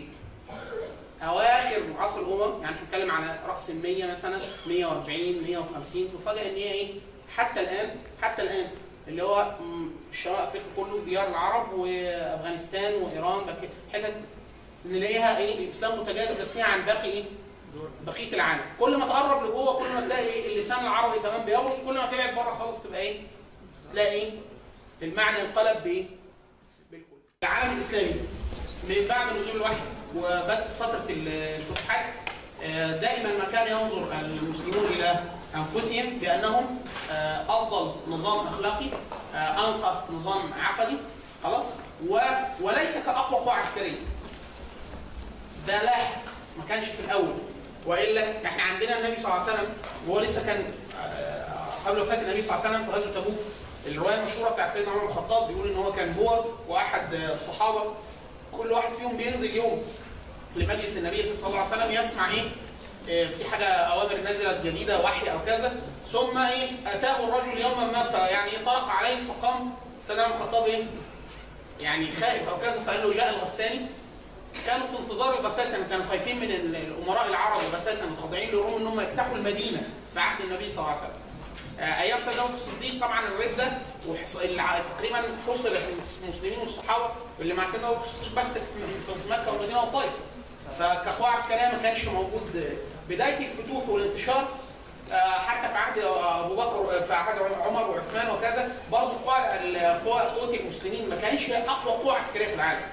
اواخر عصر الامم يعني بنتكلم على راس ال 100 مثلا 140 150 نفاجئ ان هي ايه حتى الان حتى الان اللي هو م، شمال افريقيا كله ديار العرب وافغانستان وايران باقي حتت نلاقيها ايه الاسلام متجاذب فيها عن باقي ايه بقيه العالم كل ما تقرب لجوه كل ما تلاقي ايه اللسان العربي كمان بيبرز كل ما تبعد بره خالص تبقى ايه تلاقي ايه المعنى انقلب بايه بالكل العالم الاسلامي من بعد نزول الوحي وبدء فتره الفتوحات آه، دائما ما كان ينظر المسلمون الى انفسهم بانهم آه، افضل نظام اخلاقي آه، انقى نظام عقدي خلاص و... وليس كاقوى قوى عسكريه ده لاحق ما كانش في الاول والا احنا عندنا النبي صلى الله عليه وسلم وهو لسه كان آه، قبل وفاه النبي صلى الله عليه وسلم في غزوه تبوك الروايه المشهوره بتاعت سيدنا عمر بن الخطاب بيقول ان هو كان هو واحد آه، الصحابه كل واحد فيهم بينزل يوم لمجلس النبي صلى الله عليه وسلم يسمع ايه آه، في حاجه اوامر نزلت جديده وحي او كذا ثم ايه اتاه الرجل يوما ما فيعني إيه طرق عليه فقام سيدنا عمر بن الخطاب ايه يعني خائف او كذا فقال له جاء الغساني كانوا في انتظار الغساسنه كانوا خايفين من ال- الامراء العرب الغساسنه متخضعين للروم ان هم يفتحوا المدينه في عهد النبي صلى الله عليه وسلم. آه، ايام سيدنا ابو بكر الصديق طبعا الرده وحص- الع- تقريبا حصلت المسلمين والصحابه اللي مع سيدنا ابو بكر الصديق بس في في مكه والمدينه والطائف. فكقوى عسكريه ما كانش موجود بدايه الفتوح والانتشار آه، حتى في عهد ابو بكر في عهد عمر وعثمان وكذا برضه قوى القوى قوه المسلمين ما كانش هي اقوى قوه عسكريه في العالم.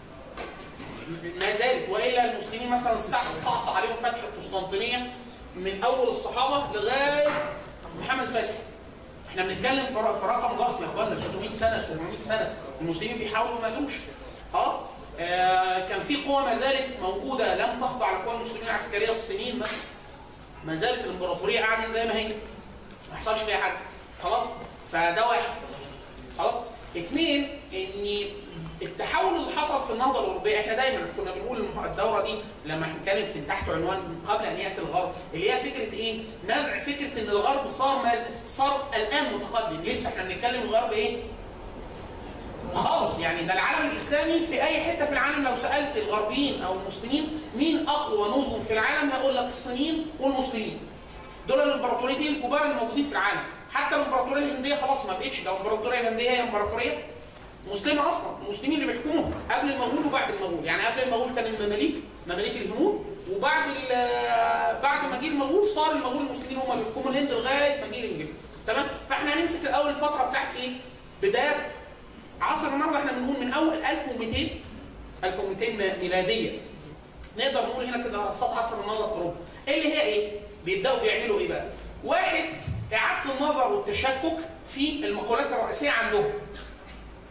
ما زالت والا المسلمين مثلا استع- استعصى عليهم فتح القسطنطينيه من اول الصحابه لغايه محمد فتحي. احنا بنتكلم في ر- في رقم ضخم يا اخوانا 600 سنه 700 سنه المسلمين بيحاولوا ما قدروش خلاص آه كان في قوى ما زالت موجوده لم تخضع لقوى المسلمين العسكريه الصينيين مثلا ما زالت الامبراطوريه قاعده زي ما هي ما حصلش فيها حاجه خلاص فده واحد خلاص اثنين ان التحول اللي حصل في النهضه الاوروبيه احنا دايما كنا بنقول المح- الدوره دي لما بنتكلم في تحت عنوان من قبل ان ياتي الغرب اللي هي فكره ايه؟ نزع فكره ان الغرب صار ما صار الان متقدم لسه احنا بنتكلم الغرب ايه؟ خالص يعني ده العالم الاسلامي في اي حته في العالم لو سالت الغربيين او المسلمين مين اقوى نظم في العالم هيقول لك الصينيين والمسلمين دول الامبراطوريتين الكبار اللي موجودين في العالم حتى الامبراطوريه الهنديه خلاص ما بقتش ده الامبراطوريه الهنديه هي امبراطوريه مسلمه اصلا المسلمين اللي بيحكموها قبل المغول وبعد المغول يعني قبل المغول كان المماليك مماليك الهنود وبعد ال- بعد ما جه المغول صار المغول المسلمين هم اللي بيحكموا الهند لغايه ما جه الانجليز تمام فاحنا هنمسك الاول الفتره بتاعت ايه بدايه عصر النهضه احنا بنقول من اول 1200 1200 ميلاديه نقدر نقول هنا كده رصاد عصر النهضه في اوروبا اللي هي ايه بيبداوا بيعملوا ايه بقى واحد اعاده النظر والتشكك في المقولات الرئيسيه عندهم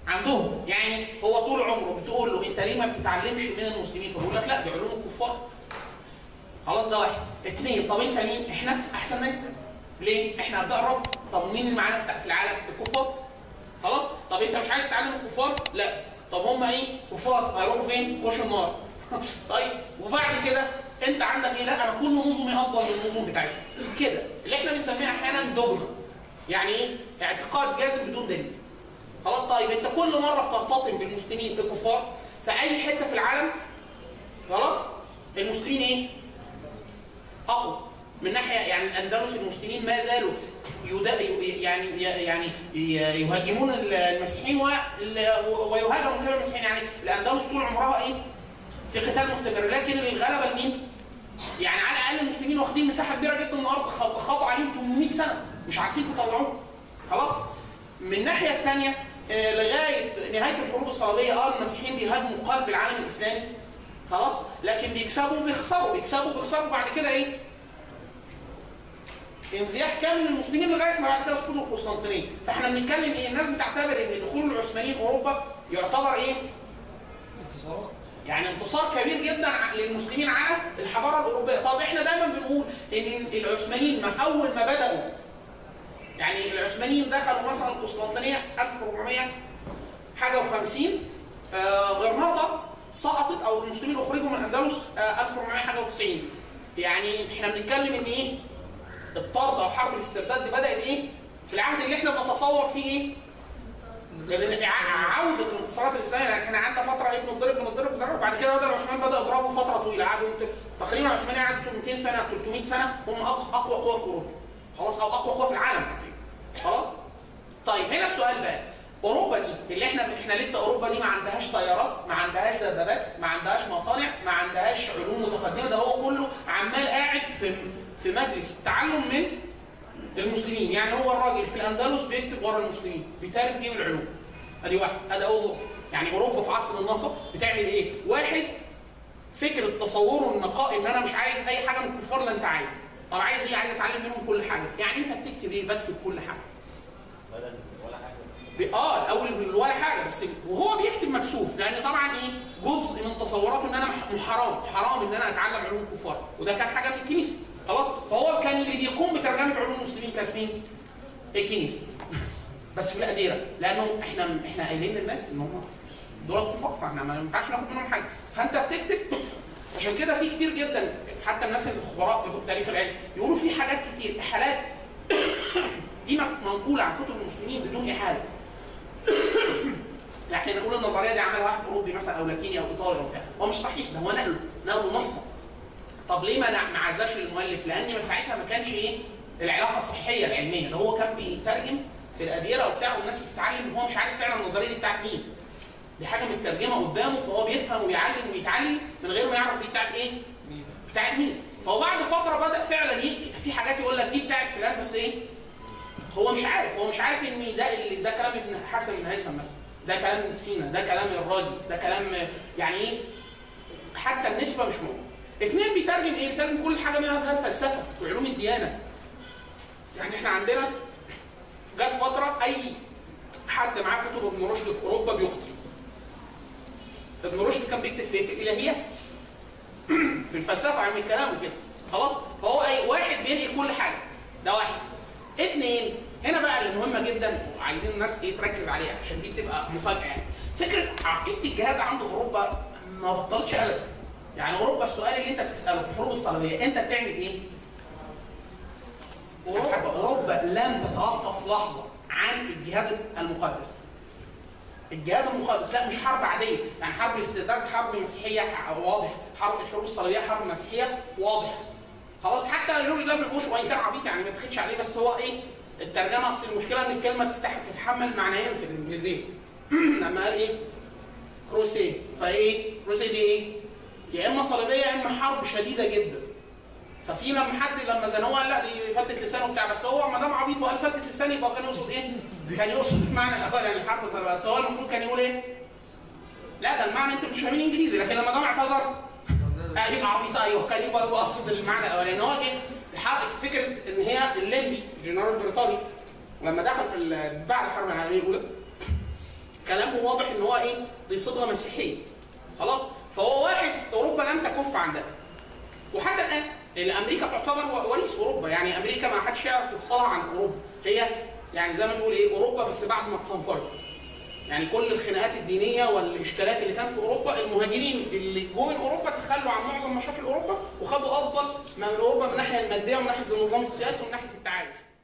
عندهم يعني هو طول عمره بتقول له انت ليه ما بتتعلمش من المسلمين فبيقول لك لا دي علوم الكفار خلاص ده واحد اثنين طب انت مين احنا احسن ناس ليه احنا ابناء الرب طب مين اللي معانا في- في العالم الكفار خلاص طب انت مش عايز تتعلم الكفار لا طب هم ايه كفار هيروحوا فين خش النار طيب وبعد كده انت عندك ايه لا انا كل نظمي افضل من النظم بتاعتي كده اللي احنا بنسميها احيانا دوجما يعني ايه اعتقاد جازم بدون دليل خلاص طيب انت كل مره بترتطم بالمسلمين الكفار في اي حته في العالم خلاص المسلمين ايه اقوى من ناحيه يعني الاندلس المسلمين ما زالوا يدا يعني يعني يهاجمون المسيحيين وال- ويهاجم من قبل المسيحيين يعني الاندلس طول عمرها ايه؟ في قتال مستمر لكن الغلبه لمين؟ يعني على الاقل المسلمين واخدين مساحه كبيره جدا من الارض خ- خاضوا عليهم 800 سنه مش عارفين تطلعوهم خلاص؟ من الناحيه الثانيه لغايه نهايه الحروب الصليبيه اه المسيحيين بيهاجموا قلب العالم الاسلامي خلاص؟ لكن بيكسبوا وبيخسروا بيكسبوا وبيخسروا بعد كده ايه؟ انزياح كامل للمسلمين لغايه ما بعد كده سقوط القسطنطينيه، فاحنا بنتكلم ايه؟ الناس بتعتبر ان دخول العثمانيين اوروبا يعتبر ايه؟
انتصارات
يعني انتصار كبير جدا ع- للمسلمين على الحضاره الاوروبيه، طب احنا دايما بنقول ان العثمانيين ما اول ما بداوا يعني العثمانيين دخلوا مثلا القسطنطينيه 1400 حاجه و50 آه غرناطه سقطت او المسلمين اخرجوا من الاندلس آه 1400 حاجه و90 يعني احنا بنتكلم ان ايه؟ الطرد او حرب الاسترداد دي بدات ايه؟ في العهد اللي احنا بنتصور فيه ايه؟ لان ع- عوده الانتصارات الاسلاميه يعني احنا قعدنا فتره ايه بنضرب بنضرب بنضرب بعد كده بدا العثمان بدا يضربوا فتره طويله قعدوا يمكن- تقريبا العثمانيين قعدوا 200 سنه 300 سنه هم أق- اقوى قوه في اوروبا خلاص او اقوى قوه في العالم تقريبا خلاص طيب هنا السؤال بقى اوروبا دي اللي احنا احنا لسه اوروبا دي ما عندهاش طيارات ما عندهاش دبابات ما عندهاش مصانع ما عندهاش علوم متقدمه ده هو كله عمال قاعد في في مجلس تعلم من المسلمين يعني هو الراجل في الاندلس بيكتب ورا المسلمين بيترجم العلوم ادي واحد ادي اول نقطه يعني اوروبا في عصر النهضه بتعمل ايه؟ واحد فكره تصوره النقاء ان انا مش عايز اي حاجه من الكفار لا انت عايز طب عايز ايه؟ عايز اتعلم منهم كل حاجه يعني انت بتكتب ايه؟ بكتب كل حاجه ب- اه الاول ولا حاجه بس وهو بيكتب مكسوف لان طبعا ايه جزء من تصوراته ان انا مح- حرام حرام ان انا اتعلم علوم الكفار وده كان حاجه من الكنيسه خلاص فهو كان اللي بيقوم بترجمه علوم المسلمين كانت مين؟ الكنيسه بس في الاديره لانه احنا احنا قايلين للناس ان هم دول كفار فاحنا ما ينفعش ناخد منهم حاجه فانت بتكتب عشان كده في كتير جدا حتى الناس الخبراء بتوع التاريخ العلمي يقولوا في حاجات كتير حالات دي منقوله عن كتب المسلمين بدون احاله يعني نقول النظريه دي عملها واحد اوروبي مثلا او لاتيني او ايطالي او بتاع هو مش صحيح ده هو نقله نقله نصا طب ليه ما ما عزاش للمؤلف؟ لان ساعتها ما كانش ايه العلاقه الصحيه العلميه ده هو كان بيترجم في الاديره وبتاع والناس بتتعلم وهو مش عارف فعلا النظريه دي بتاعت مين دي حاجه مترجمه قدامه فهو بيفهم ويعلم ويتعلم من غير ما يعرف دي بتاعت ايه بتاعت مين فهو بعد فتره بدا فعلا يكتب في حاجات يقول لك دي بتاعت فلان بس ايه هو مش عارف هو مش عارف ان ده اللي ده كلام ابن حسن بن هيثم مثلا ده كلام ابن سينا ده كلام الرازي ده كلام يعني ايه حتى النسبه مش موجوده اثنين بيترجم ايه بيترجم كل حاجه منها فيها فلسفه في علوم الديانه يعني احنا عندنا جت فتره اي حد معاه كتب ابن رشد في اوروبا بيخطي ابن رشد كان بيكتب في إيه؟ في الالهيات في الفلسفه علم الكلام وكده خلاص فهو اي واحد بينقل كل حاجه ده واحد اثنين هنا بقى اللي مهمه جدا وعايزين الناس ايه تركز عليها عشان دي بتبقى مفاجاه يعني فكره عقيده الجهاد عند اوروبا ما بطلتش ابدا يعني اوروبا السؤال اللي انت بتساله في الحروب الصليبيه انت بتعمل ايه؟ اوروبا اوروبا لم تتوقف لحظه عن الجهاد المقدس الجهاد المقدس لا مش حرب عاديه يعني حرب الاسترداد حرب مسيحيه واضح حرب الحروب الصليبيه حرب مسيحيه واضح خلاص حتى جورج دبليو بوش وان كان عبيط يعني ما تاخدش عليه بس هو ايه الترجمه اصل المشكله ان الكلمه تستحق تتحمل معنيين في الانجليزيه لما قال ايه كروسيد فايه كروسيد دي ايه يا اما صليبيه يا اما حرب شديده جدا ففي لما حد لما زنوه قال لا دي فتت لسانه بتاع بس هو ما دام عبيط وقال فتت لساني يبقى كان يقصد ايه؟ كان يقصد المعنى الاول يعني الحرب صليبيه بس هو المفروض كان يقول ايه؟ لا ده المعنى انتوا مش فاهمين انجليزي لكن لما دام اعتذر آه يبقى عبيط ايوه كان يبقى يبقى قصد المعنى الاول لان هو كان الحق- فكره ان هي الليمبي الجنرال البريطاني لما دخل في ال- بعد الحرب العالميه الاولى كلامه واضح ان هو ايه دي صبغه مسيحيه خلاص فهو واحد اوروبا لم تكف عن ده وحتى الان لان امريكا تعتبر وريث اوروبا يعني امريكا ما حدش يعرف يفصلها عن اوروبا هي يعني زي ما نقول ايه اوروبا بس بعد ما اتصنفرت يعني كل الخناقات الدينيه والاشكالات اللي كانت في اوروبا المهاجرين اللي جم من اوروبا تخلوا عن معظم مشاكل اوروبا وخدوا افضل ما من اوروبا من الناحيه الماديه ومن ناحيه النظام السياسي ومن ناحيه التعايش